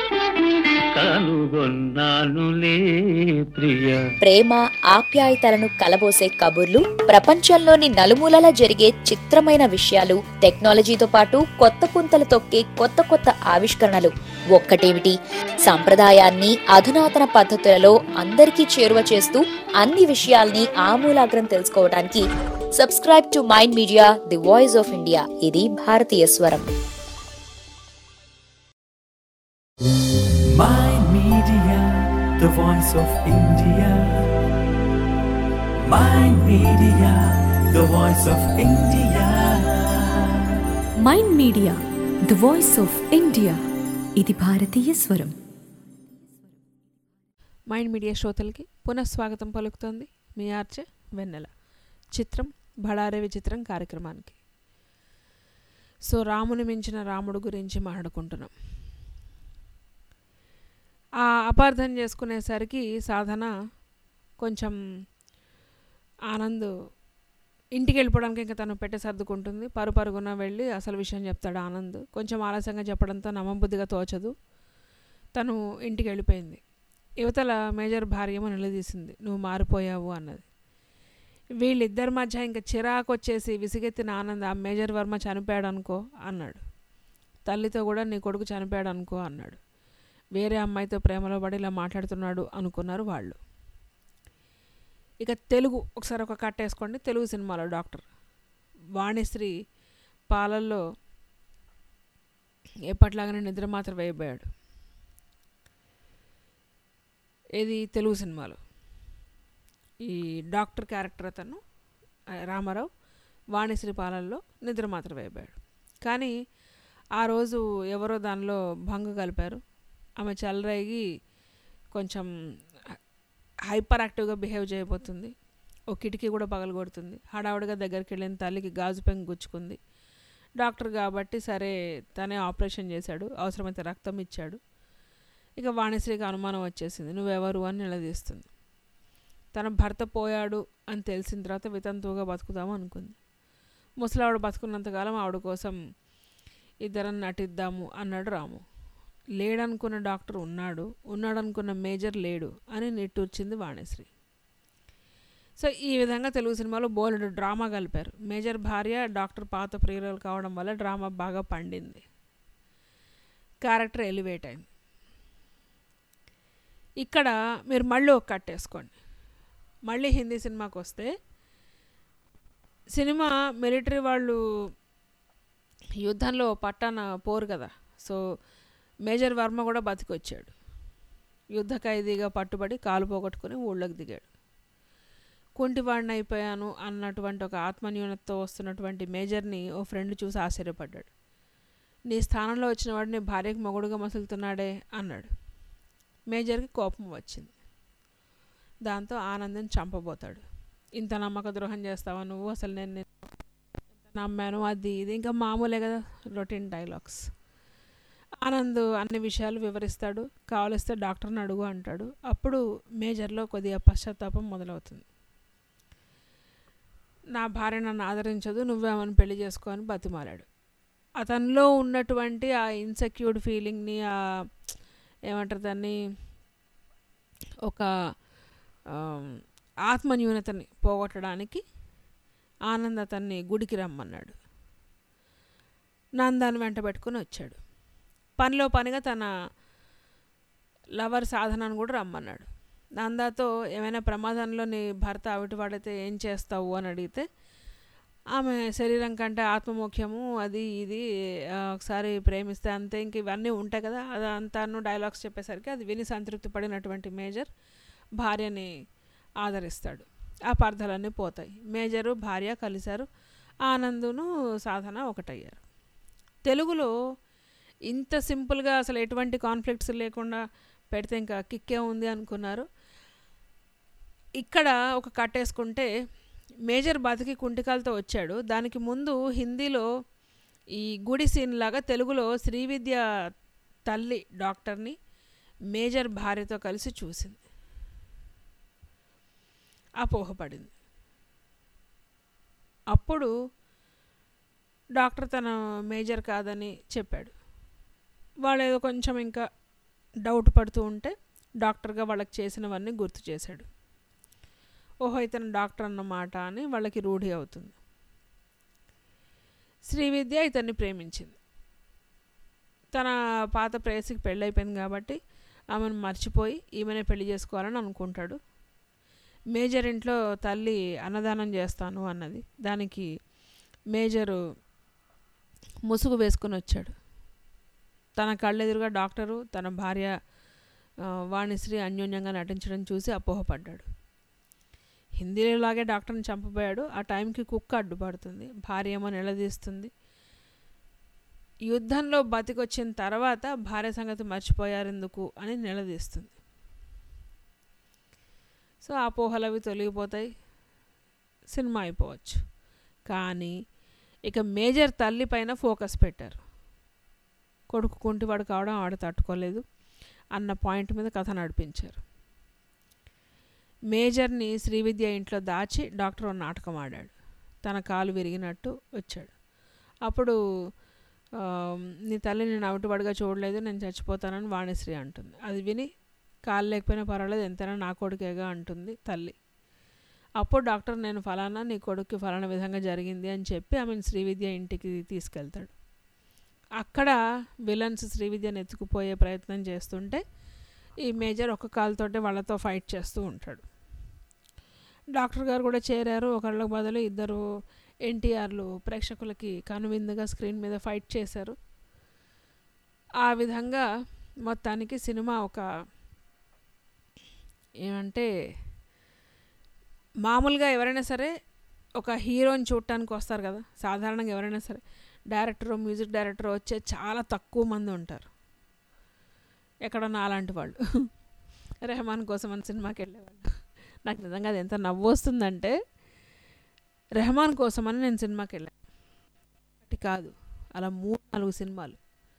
కనుగొన్నానులే ప్రియ ప్రేమ ఆప్యాయతలను కలబోసే కబుర్లు ప్రపంచంలోని నలుమూలలా జరిగే చిత్రమైన విషయాలు టెక్నాలజీతో పాటు కొత్త పుంతలు తొక్కే కొత్త కొత్త ఆవిష్కరణలు ఒక్కటేమిటి సంప్రదాయాన్ని అధునాతన పద్ధతులలో అందరికీ చేరువ చేస్తూ అన్ని విషయాల్ని ఆమూలాగ్రం తెలుసుకోవడానికి subscribe to Mind Media the voice of India ఇది భారతీయ స్వరం Mind Media, the voice of India. Mind Media, the voice of India. Mind Media the voice of India ఇది భారతీయ స్వరం మైండ్ మీడియా శ్రోతలకి పునఃస్వాగతం పలుకుతోంది మీ ఆర్చే వెన్నెల చిత్రం బడారే విచిత్రం కార్యక్రమానికి సో రాముని మించిన రాముడు గురించి మాట్లాడుకుంటున్నాం ఆ అపార్థం చేసుకునేసరికి సాధన కొంచెం ఆనంద్ ఇంటికి వెళ్ళిపోవడానికి ఇంకా తను పెట్టే సర్దుకుంటుంది పరు పరుగున వెళ్ళి అసలు విషయం చెప్తాడు ఆనంద్ కొంచెం ఆలస్యంగా చెప్పడంతో నమ్మబుద్ధిగా తోచదు తను ఇంటికి వెళ్ళిపోయింది యువతల మేజర్ భార్యము నిలదీసింది నువ్వు మారిపోయావు అన్నది వీళ్ళిద్దరి మధ్య ఇంకా చిరాకు వచ్చేసి విసిగెత్తిన ఆనంద్ ఆ మేజర్ వర్మ చనిపోయాడు అనుకో అన్నాడు తల్లితో కూడా నీ కొడుకు చనిపోయాడు అనుకో అన్నాడు వేరే అమ్మాయితో ప్రేమలో పడి ఇలా మాట్లాడుతున్నాడు అనుకున్నారు వాళ్ళు ఇక తెలుగు ఒకసారి ఒక కట్ వేసుకోండి తెలుగు సినిమాలో డాక్టర్ వాణిశ్రీ పాలల్లో ఎప్పట్లాగానే నిద్ర మాత్రం వేయబోయాడు ఇది తెలుగు సినిమాలో ఈ డాక్టర్ క్యారెక్టర్ అతను ఆ, రామారావు వాణిశ్రీ పాలల్లో నిద్ర మాత్రం వేయబోయాడు కానీ ఆ రోజు ఎవరో దానిలో భంగు కలిపారు ఆమె చల్లరేగి కొంచెం హైపర్ యాక్టివ్గా బిహేవ్ చేయబోతుంది ఓ కిటికీ కూడా పగలగొడుతుంది హడావుడిగా దగ్గరికి వెళ్ళిన తల్లికి గాజు పెంకు గుచ్చుకుంది డాక్టర్ కాబట్టి సరే తనే ఆపరేషన్ చేశాడు అవసరమైతే రక్తం ఇచ్చాడు ఇక వాణిశ్రీకి అనుమానం వచ్చేసింది నువ్వెవరు అని నిలదీస్తుంది తన భర్త పోయాడు అని తెలిసిన తర్వాత వితంతువుగా బతుకుదాము అనుకుంది ముసలావిడ బతుకున్నంతకాలం ఆవిడ కోసం ఇద్దరం నటిద్దాము అన్నాడు రాము లేడనుకున్న డాక్టర్ ఉన్నాడు ఉన్నాడనుకున్న మేజర్ లేడు అని నిట్టూర్చింది వాణిశ్రీ సో ఈ విధంగా తెలుగు సినిమాలో బోలెడు డ్రామా కలిపారు మేజర్ భార్య డాక్టర్ పాత ప్రియురాలు కావడం వల్ల డ్రామా బాగా పండింది క్యారెక్టర్ ఎలివేట్ అయింది ఇక్కడ మీరు మళ్ళీ ఒక కట్టేసుకోండి మళ్ళీ హిందీ సినిమాకి వస్తే సినిమా మిలిటరీ వాళ్ళు యుద్ధంలో పట్టాన పోరు కదా సో మేజర్ వర్మ కూడా బతికొచ్చాడు యుద్ధ ఖైదీగా పట్టుబడి కాలు పోగొట్టుకుని ఊళ్ళోకి దిగాడు కుంటివాడిని అయిపోయాను అన్నటువంటి ఒక ఆత్మన్యూనతతో వస్తున్నటువంటి మేజర్ని ఓ ఫ్రెండ్ చూసి ఆశ్చర్యపడ్డాడు నీ స్థానంలో వచ్చిన వాడు నీ భార్యకు మొగుడుగా మసులుతున్నాడే అన్నాడు మేజర్కి కోపం వచ్చింది దాంతో ఆనందం చంపబోతాడు ఇంత నమ్మక ద్రోహం చేస్తావా నువ్వు అసలు నేను నిన్ను ఎంత నమ్మాను అది ఇది ఇంకా మామూలే కదా రొటీన్ డైలాగ్స్ ఆనంద్ అన్ని విషయాలు వివరిస్తాడు కావలిస్తే డాక్టర్ని అడుగు అంటాడు అప్పుడు మేజర్లో కొద్దిగా పశ్చాత్తాపం మొదలవుతుంది నా భార్య నన్ను ఆదరించదు నువ్వేమని పెళ్లి చేసుకో అని బతిమాలాడు అతనిలో ఉన్నటువంటి ఆ ఇన్సెక్యూర్డ్ ఫీలింగ్ని ఆ ఏమంటారు దాన్ని ఒక ఆమ్, ఆత్మన్యూనతని పోగొట్టడానికి ఆనంద్ అతన్ని గుడికి రమ్మన్నాడు నందాన్ని వెంట పెట్టుకుని వచ్చాడు పనిలో పనిగా తన లవర్ సాధనను కూడా రమ్మన్నాడు నందాతో ఏమైనా ప్రమాదంలో నీ భర్త అవిటి వాడితే ఏం చేస్తావు అని అడిగితే ఆమె శరీరం కంటే ఆత్మ ముఖ్యము అది ఇది ఆ, ఒకసారి ప్రేమిస్తే అంతే ఇంక ఇవన్నీ ఉంటాయి కదా అది అంతాను డైలాగ్స్ చెప్పేసరికి అది విని సంతృప్తి పడినటువంటి మేజర్ భార్యని ఆదరిస్తాడు ఆ పర్ధలన్నీ పోతాయి మేజరు భార్య కలిశారు ఆనందును సాధన ఒకటయ్యారు తెలుగులో ఇంత సింపుల్గా అసలు ఎటువంటి కాన్ఫ్లిక్ట్స్ లేకుండా పెడితే ఇంకా కిక్కే ఉంది అనుకున్నారు ఇక్కడ ఒక కట్టేసుకుంటే మేజర్ బతికి కుంటికాలతో వచ్చాడు దానికి ముందు హిందీలో ఈ గుడి సీన్ లాగా తెలుగులో శ్రీవిద్య తల్లి డాక్టర్ని మేజర్ భార్యతో కలిసి చూసింది అపోహపడింది అప్పుడు డాక్టర్ తన మేజర్ కాదని చెప్పాడు వాళ్ళు ఏదో కొంచెం ఇంకా డౌట్ పడుతూ ఉంటే డాక్టర్గా వాళ్ళకి చేసినవన్నీ గుర్తు చేశాడు ఓహో ఇతను డాక్టర్ అన్నమాట అని వాళ్ళకి రూఢి అవుతుంది శ్రీవిద్య ఇతన్ని ప్రేమించింది తన పాత ప్రేయసికి పెళ్ళైపోయింది కాబట్టి ఆమెను మర్చిపోయి ఈమెనే పెళ్లి చేసుకోవాలని అనుకుంటాడు మేజర్ ఇంట్లో తల్లి అన్నదానం చేస్తాను అన్నది దానికి మేజరు ముసుగు వేసుకుని వచ్చాడు తన కళ్ళెదురుగా డాక్టరు తన భార్య ఆ, వాణిశ్రీ అన్యోన్యంగా నటించడం చూసి అపోహపడ్డాడు హిందీలోలాగే డాక్టర్ని చంపబోయాడు ఆ టైంకి కుక్క అడ్డుపడుతుంది భార్య ఏమో నిలదీస్తుంది యుద్ధంలో బతికొచ్చిన తర్వాత భార్య సంగతి మర్చిపోయారు ఎందుకు అని నిలదీస్తుంది సో ఆ పోహలు అవి తొలగిపోతాయి సినిమా అయిపోవచ్చు కానీ ఇక మేజర్ తల్లి పైన ఫోకస్ పెట్టారు కొడుకు కుంటివాడు కావడం ఆడ తట్టుకోలేదు అన్న పాయింట్ మీద కథ నడిపించారు మేజర్ని శ్రీవిద్య ఇంట్లో దాచి డాక్టర్ ఓ నాటకం ఆడాడు తన కాలు విరిగినట్టు వచ్చాడు అప్పుడు ఆ, నీ తల్లి నేను అవిటివాడిగా చూడలేదు నేను చచ్చిపోతానని వాణిశ్రీ అంటుంది అది విని కాలు లేకపోయినా పర్వాలేదు ఎంతైనా నా కొడుకేగా అంటుంది తల్లి అప్పుడు డాక్టర్ నేను ఫలానా నీ కొడుక్కి ఫలానా విధంగా జరిగింది అని చెప్పి ఆమెను శ్రీవిద్య ఇంటికి తీసుకెళ్తాడు అక్కడ విలన్స్ శ్రీవిద్యను ఎత్తుకుపోయే ప్రయత్నం చేస్తుంటే ఈ మేజర్ ఒక కాలుతోటే వాళ్ళతో ఫైట్ చేస్తూ ఉంటాడు డాక్టర్ గారు కూడా చేరారు ఒకళ్ళకి బదులు ఇద్దరు ఎన్టీఆర్లు ప్రేక్షకులకి కనువిందుగా స్క్రీన్ మీద ఫైట్ చేశారు ఆ విధంగా మొత్తానికి సినిమా ఒక ఏమంటే మామూలుగా ఎవరైనా సరే ఒక హీరోని చూడటానికి వస్తారు కదా సాధారణంగా ఎవరైనా సరే డైరెక్టర్ మ్యూజిక్ డైరెక్టర్ వచ్చే చాలా తక్కువ మంది ఉంటారు ఎక్కడ నాలాంటి వాళ్ళు రెహమాన్ కోసం అని సినిమాకి వెళ్ళేవాళ్ళు నాకు నిజంగా అది ఎంత నవ్వు వస్తుందంటే రెహమాన్ కోసం అని నేను సినిమాకి వెళ్ళాను ఒకటి కాదు అలా మూడు నాలుగు సినిమాలు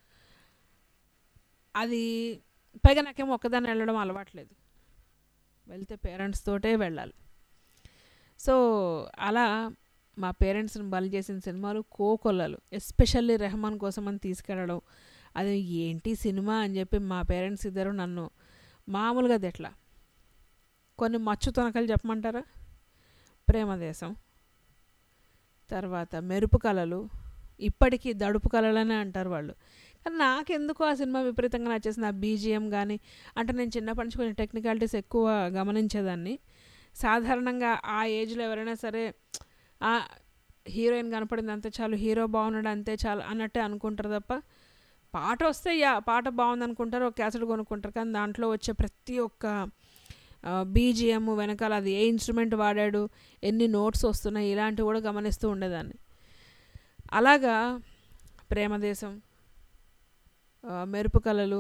అది పైగా నాకేమో ఒక్కదాన్ని వెళ్ళడం అలవాట్లేదు వెళ్తే పేరెంట్స్ తోటే వెళ్ళాలి సో అలా మా పేరెంట్స్ని బలి చేసిన సినిమాలు కోకొల్లలు ఎస్పెషల్లీ రెహమాన్ కోసం అని తీసుకెళ్ళడం అది ఏంటి సినిమా అని చెప్పి మా పేరెంట్స్ ఇద్దరు నన్ను మామూలుగా ఎట్లా కొన్ని మచ్చు తొనకలు చెప్పమంటారా ప్రేమదేశం తర్వాత మెరుపు కళలు ఇప్పటికీ దడుపు కళలనే అంటారు వాళ్ళు కానీ నాకెందుకు ఆ సినిమా విపరీతంగా నచ్చేసింది ఆ బీజిఎం కానీ అంటే నేను చిన్నప్పటి నుంచి కొంచెం టెక్నికాలిటీస్ ఎక్కువ గమనించేదాన్ని సాధారణంగా ఆ ఏజ్లో ఎవరైనా సరే ఆ హీరోయిన్ కనపడింది అంతే చాలు హీరో బాగున్నాడు అంతే చాలు అన్నట్టే అనుకుంటారు తప్ప పాట వస్తే యా పాట బాగుంది అనుకుంటారు ఒక క్యాసెట్ కొనుక్కుంటారు కానీ దాంట్లో వచ్చే ప్రతి ఒక్క బీజిఎం వెనకాల అది ఏ ఇన్స్ట్రుమెంట్ వాడాడు ఎన్ని నోట్స్ వస్తున్నాయి ఇలాంటివి కూడా గమనిస్తూ ఉండేదాన్ని అలాగా ప్రేమదేశం ఆ, మెరుపు కళలు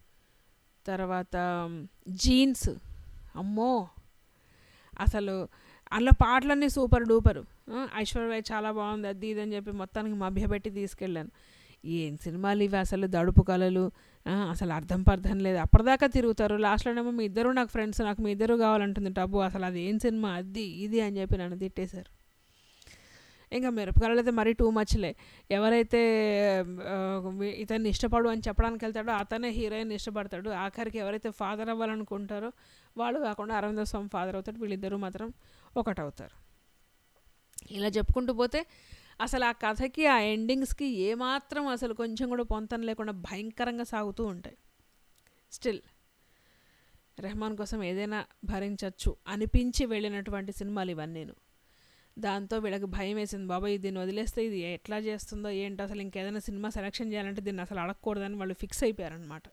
తర్వాత జీన్స్ అమ్మో అసలు అందులో పాటలన్నీ సూపర్ డూపరు ఆ, ఐశ్వర్య చాలా బాగుంది అది ఇది అని చెప్పి మొత్తానికి మభ్యపెట్టి తీసుకెళ్ళాను ఏం సినిమాలు ఇవి అసలు దడుపు కళలు ఆ, అసలు అర్థం పర్థం లేదు అప్పటిదాకా తిరుగుతారు లాస్ట్లోనేమో మీ ఇద్దరు నాకు ఫ్రెండ్స్ నాకు మీ ఇద్దరు కావాలంటుంది డబ్బు అసలు అది ఏం సినిమా అది ఇది అని చెప్పి నన్ను తిట్టేశారు ఇంకా మిరపకాయలు అయితే మరీ టూ మచ్లే ఎవరైతే ఆ, వి- ఇతన్ని ఇష్టపడు అని చెప్పడానికి వెళ్తాడో అతనే హీరోయిన్ ఇష్టపడతాడు ఆఖరికి ఎవరైతే ఫాదర్ అవ్వాలనుకుంటారో వాళ్ళు కాకుండా అరవింద స్వామి ఫాదర్ అవుతాడు వీళ్ళిద్దరూ మాత్రం ఒకటవుతారు ఇలా చెప్పుకుంటూ పోతే అసలు ఆ కథకి ఆ ఎండింగ్స్కి ఏమాత్రం అసలు కొంచెం కూడా పొంతన లేకుండా భయంకరంగా సాగుతూ ఉంటాయి స్టిల్ రెహమాన్ కోసం ఏదైనా భరించవచ్చు అనిపించి వెళ్ళినటువంటి సినిమాలు ఇవన్నీను దాంతో వీళ్ళకి భయం వేసింది బాబాయ్ దీన్ని వదిలేస్తే ఇది ఎట్లా చేస్తుందో ఏంటో అసలు ఇంకేదైనా సినిమా సెలెక్షన్ చేయాలంటే దీన్ని అసలు అడగకూడదని వాళ్ళు ఫిక్స్ అయిపోయారనమాట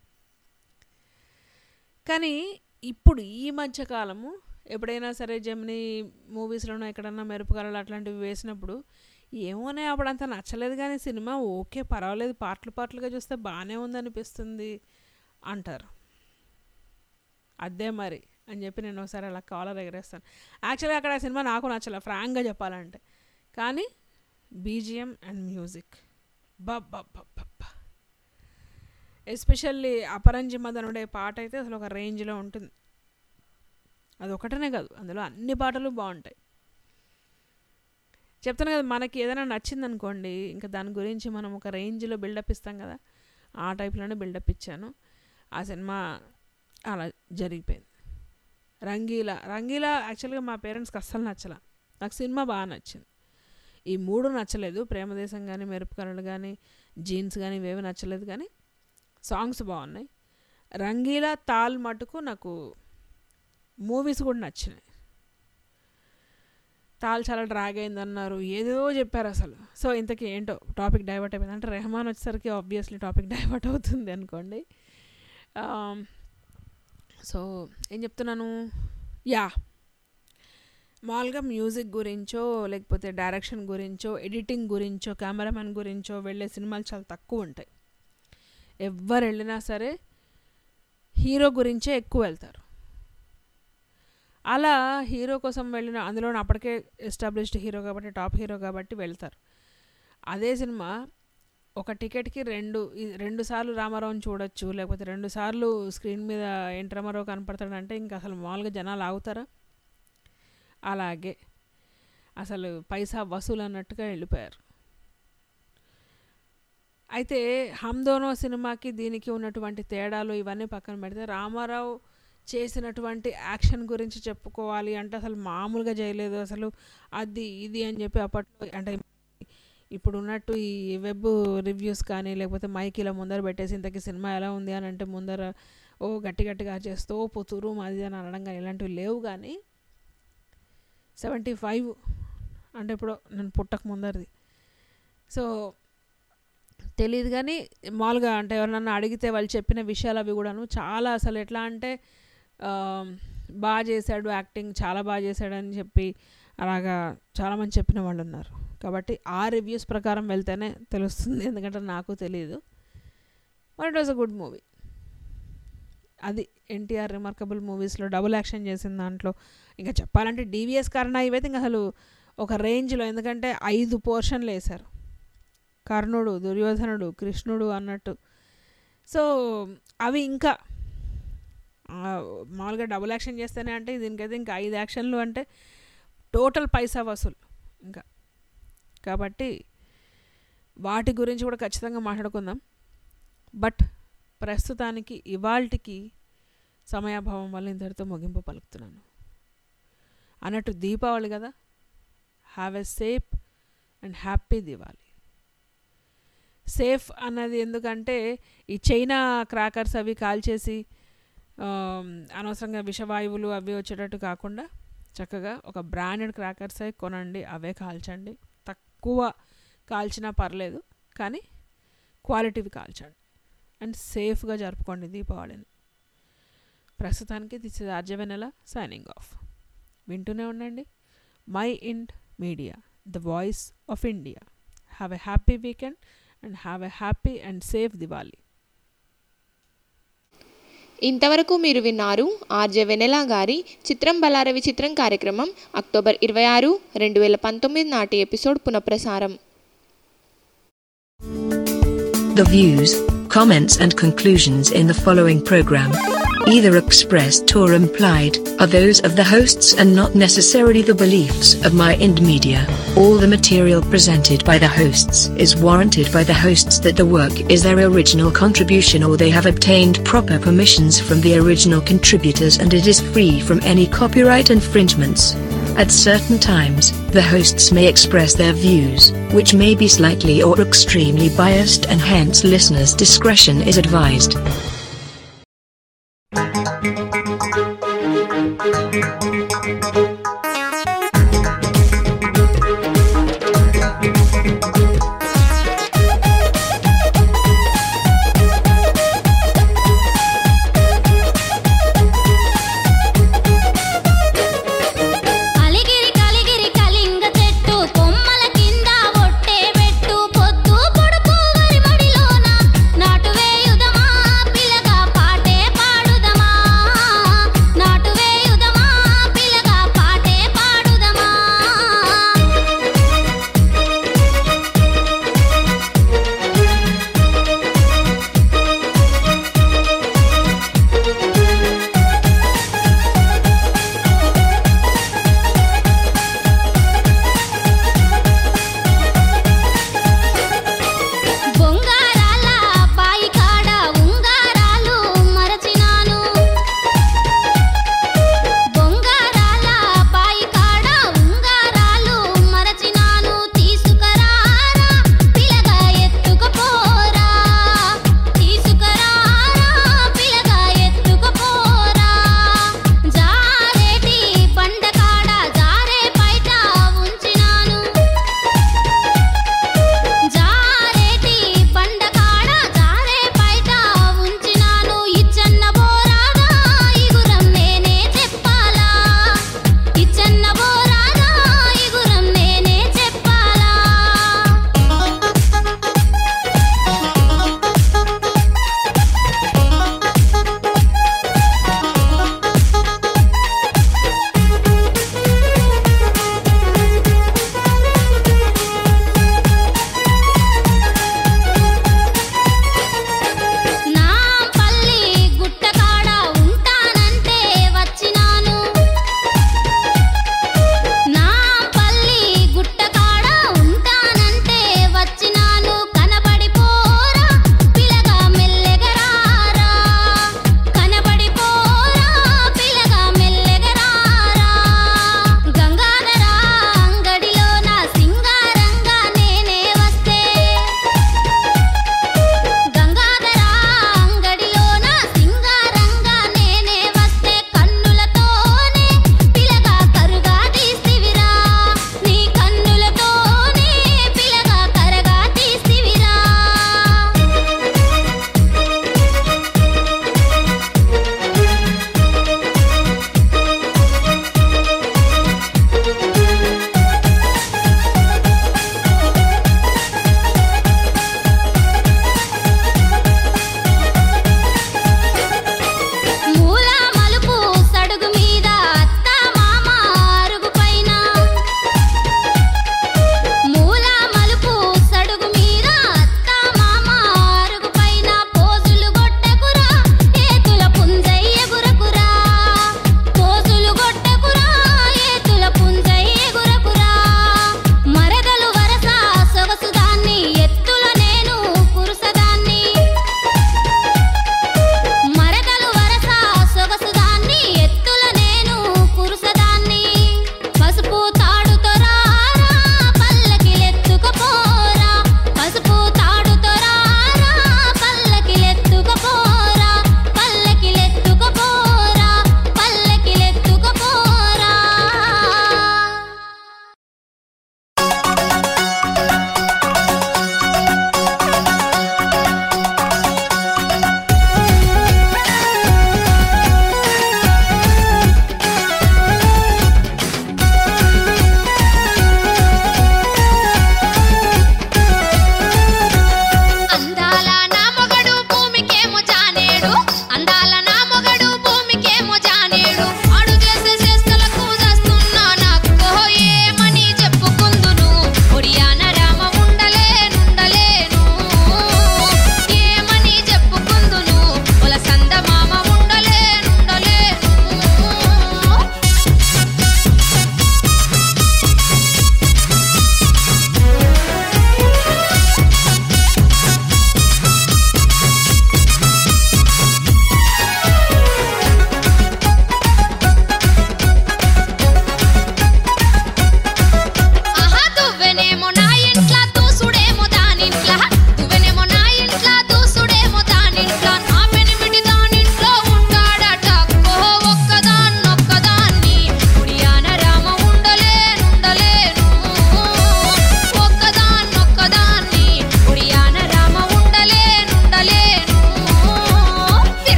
కానీ ఇప్పుడు ఈ మధ్య కాలము ఎప్పుడైనా సరే జమినీ మూవీస్లోనో ఎక్కడన్నా మెరుపుకలలు అట్లాంటివి వేసినప్పుడు ఏమోనే అప్పుడు అంత నచ్చలేదు కానీ సినిమా ఓకే పర్వాలేదు పాటలు పాటలుగా చూస్తే బాగానే ఉందనిపిస్తుంది అంటారు అదే మరి అని చెప్పి నేను ఒకసారి అలా కాలర్ ఎగరేస్తాను యాక్చువల్గా అక్కడ ఆ సినిమా నాకు నచ్చలే ఫ్రాంక్గా చెప్పాలంటే కానీ బీజిఎం అండ్ మ్యూజిక్ బాబ్బా ఎస్పెషల్లీ అపరంజి మదనుడే పాట అయితే అసలు ఒక రేంజ్లో ఉంటుంది అది ఒకటనే కాదు అందులో అన్ని పాటలు బాగుంటాయి చెప్తాను కదా మనకి ఏదైనా నచ్చింది అనుకోండి ఇంకా దాని గురించి మనం ఒక రేంజ్లో బిల్డప్ ఇస్తాం కదా ఆ టైప్లోనే బిల్డప్ ఇచ్చాను ఆ సినిమా అలా జరిగిపోయింది రంగీలా రంగీలా యాక్చువల్గా మా పేరెంట్స్కి అస్సలు నచ్చల నాకు సినిమా బాగా నచ్చింది ఈ మూడు నచ్చలేదు ప్రేమదేశం కానీ మెరుపుకరలు కానీ జీన్స్ కానీ ఇవేవి నచ్చలేదు కానీ సాంగ్స్ బాగున్నాయి రంగీలా తాల్ మటుకు నాకు మూవీస్ కూడా నచ్చినాయి తాల్ చాలా డ్రాగ్ అయింది అన్నారు ఏదో చెప్పారు అసలు సో ఇంతకీ ఏంటో టాపిక్ డైవర్ట్ అయిపోయింది అంటే రెహమాన్ వచ్చేసరికి ఆబ్వియస్లీ టాపిక్ డైవర్ట్ అవుతుంది అనుకోండి సో ఏం చెప్తున్నాను యా మామూలుగా మ్యూజిక్ గురించో లేకపోతే డైరెక్షన్ గురించో ఎడిటింగ్ గురించో కెమెరామెన్ గురించో వెళ్ళే సినిమాలు చాలా తక్కువ ఉంటాయి ఎవరు వెళ్ళినా సరే హీరో గురించే ఎక్కువ వెళ్తారు అలా హీరో కోసం వెళ్ళిన అందులో అప్పటికే ఎస్టాబ్లిష్డ్ హీరో కాబట్టి టాప్ హీరో కాబట్టి వెళ్తారు అదే సినిమా ఒక టికెట్కి రెండు ఈ- రెండు సార్లు రామారావుని చూడొచ్చు లేకపోతే రెండు సార్లు స్క్రీన్ మీద ఎన్టీ రామారావు కనపడతాడంటే ఇంకా అసలు మామూలుగా జనాలు ఆగుతారా అలాగే అసలు పైసా వసూలు అన్నట్టుగా వెళ్ళిపోయారు అయితే హమ్దోనో సినిమాకి దీనికి ఉన్నటువంటి తేడాలు ఇవన్నీ పక్కన పెడితే రామారావు చేసినటువంటి యాక్షన్ గురించి చెప్పుకోవాలి అంటే అసలు మామూలుగా చేయలేదు అసలు అది ఇది అని చెప్పి అప్పట్లో అంటే ఇప్పుడు ఉన్నట్టు ఈ వెబ్ రివ్యూస్ కానీ లేకపోతే మైక్ ఇలా ముందర పెట్టేసి ఇంతకీ సినిమా ఎలా ఉంది అని అంటే ముందర ఓ గట్టి గట్టిగా చేస్తూ ఓ పుత్తూరు మాది అని అనడం కానీ ఇలాంటివి లేవు కానీ సెవెంటీ ఫైవ్ అంటే ఇప్పుడు నేను పుట్టక ముందరిది సో తెలియదు కానీ మామూలుగా అంటే ఎవరన్నా అడిగితే వాళ్ళు చెప్పిన విషయాలు అవి కూడాను చాలా అసలు ఎట్లా అంటే ఆ, బాగా చేశాడు యాక్టింగ్ చాలా బాగా చేశాడు అని చెప్పి అలాగా చాలామంది చెప్పిన వాళ్ళు ఉన్నారు కాబట్టి ఆ రివ్యూస్ ప్రకారం వెళ్తేనే తెలుస్తుంది ఎందుకంటే నాకు తెలియదు but it was a good movie అది ఎన్టీఆర్ రిమార్కబుల్ మూవీస్లో డబుల్ యాక్షన్ చేసిన దాంట్లో ఇంకా చెప్పాలంటే డీవీఎస్ కారణం ఇవైతే ఇంకా అసలు ఒక రేంజ్లో ఎందుకంటే ఐదు పోర్షన్లు వేశారు కర్ణుడు దుర్యోధనుడు కృష్ణుడు అన్నట్టు సో అవి ఇంకా ఆ, మామూలుగా డబుల్ యాక్షన్ చేస్తేనే అంటే దీనికైతే ఇంకా ఐదు యాక్షన్లు అంటే టోటల్ పైసా వసూలు ఇంకా కాబట్టి వాటి గురించి కూడా ఖచ్చితంగా మాట్లాడుకుందాం బట్ ప్రస్తుతానికి ఇవాల్టికి సమయాభావం వల్ల ఇంతటితో ముగింపు పలుకుతున్నాను అన్నట్టు దీపావళి కదా have a safe and happy Diwali safe అన్నది ఎందుకంటే ఈ చైనా క్రాకర్స్ అవి కాల్చేసి ఆమ్, అనవసరంగా విషవాయువులు అవి వచ్చేటట్టు కాకుండా చక్కగా ఒక బ్రాండెడ్ క్రాకర్స్ అవి కొనండి అవే కాల్చండి తక్కువ కాల్చినా పర్లేదు కానీ క్వాలిటీవి కాల్చండి అండ్ సేఫ్గా జరుపుకోండి దీపావళిని ప్రస్తుతానికి దిస్ ఇస్ ఆర్జవెనెల సైనింగ్ ఆఫ్ వింటూనే ఉండండి my Ind media the voice of India have a happy weekend and have a happy and safe Diwali ఇంతవరకు మీరు విన్నారు ఆర్జే వెనెలా గారి చిత్రం బలారవి చిత్రం కార్యక్రమం అక్టోబర్ ఇరవై ఆరు రెండు వేల పంతొమ్మిది నాటి ఎపిసోడ్ పునఃప్రసారం The views, comments, and conclusions in the following program, either expressed or implied, are those of the hosts and not necessarily the beliefs of My Ind Media. All the material presented by the hosts is warranted by the hosts that the work is their original contribution or they have obtained proper permissions from the original contributors and it is free from any copyright infringements. At certain times, the hosts may express their views, which may be slightly or extremely biased, and hence listeners' discretion is advised. అలిగిరి Kaligiri Kalinga చెట్టు కొమ్మల కింద ఒట్టే పెట్టు పొద్దు పొడుపు వరి మడిలోన నాటు వేయుదమా పిల్ల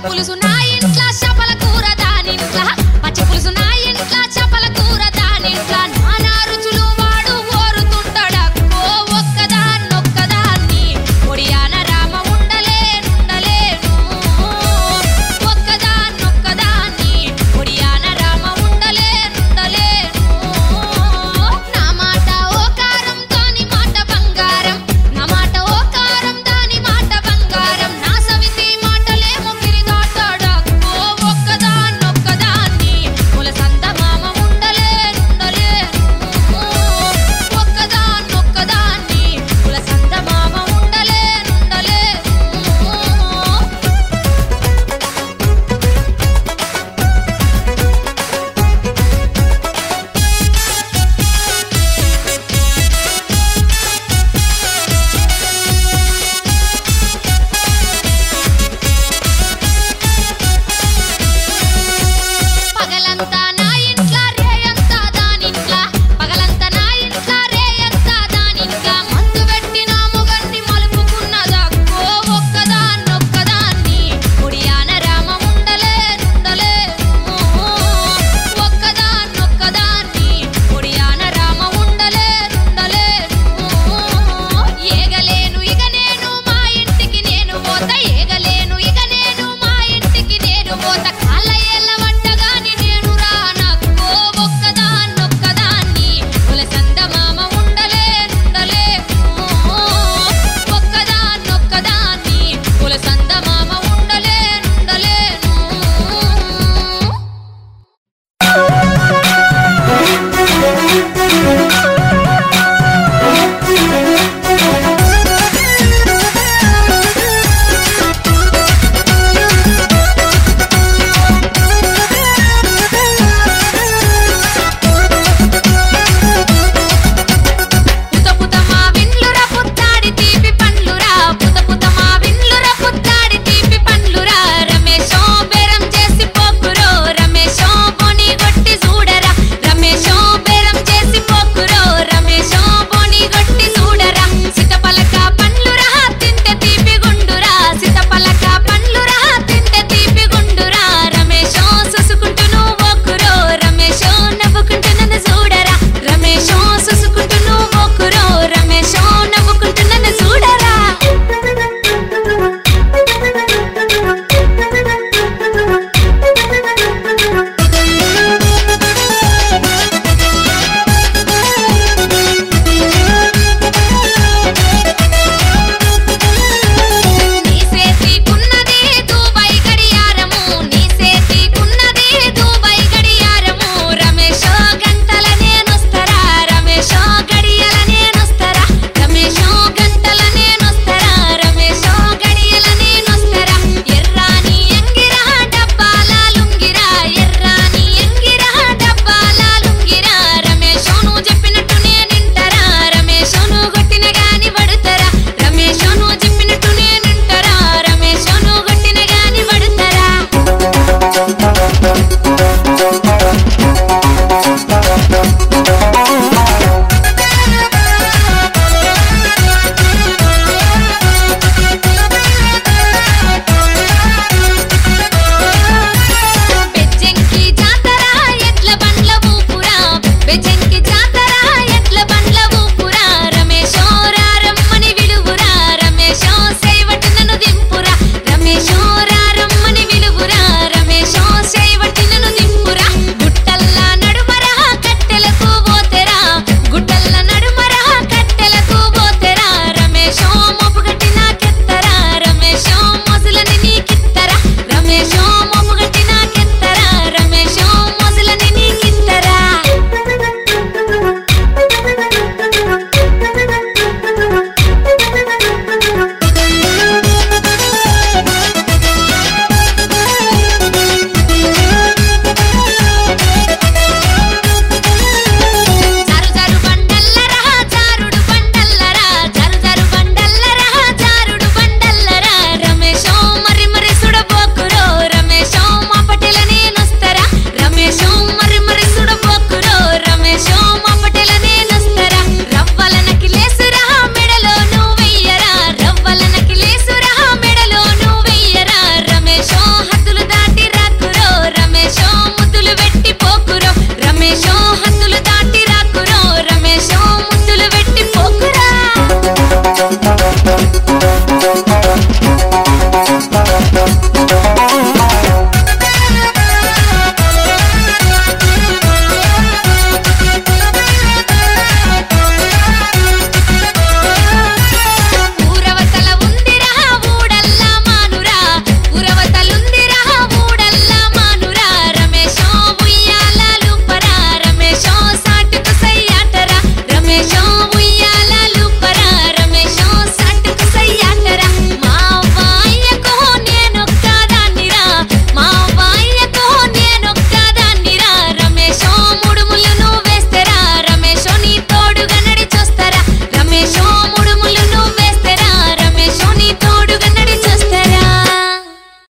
పులుసు నా ఇంట్లో శప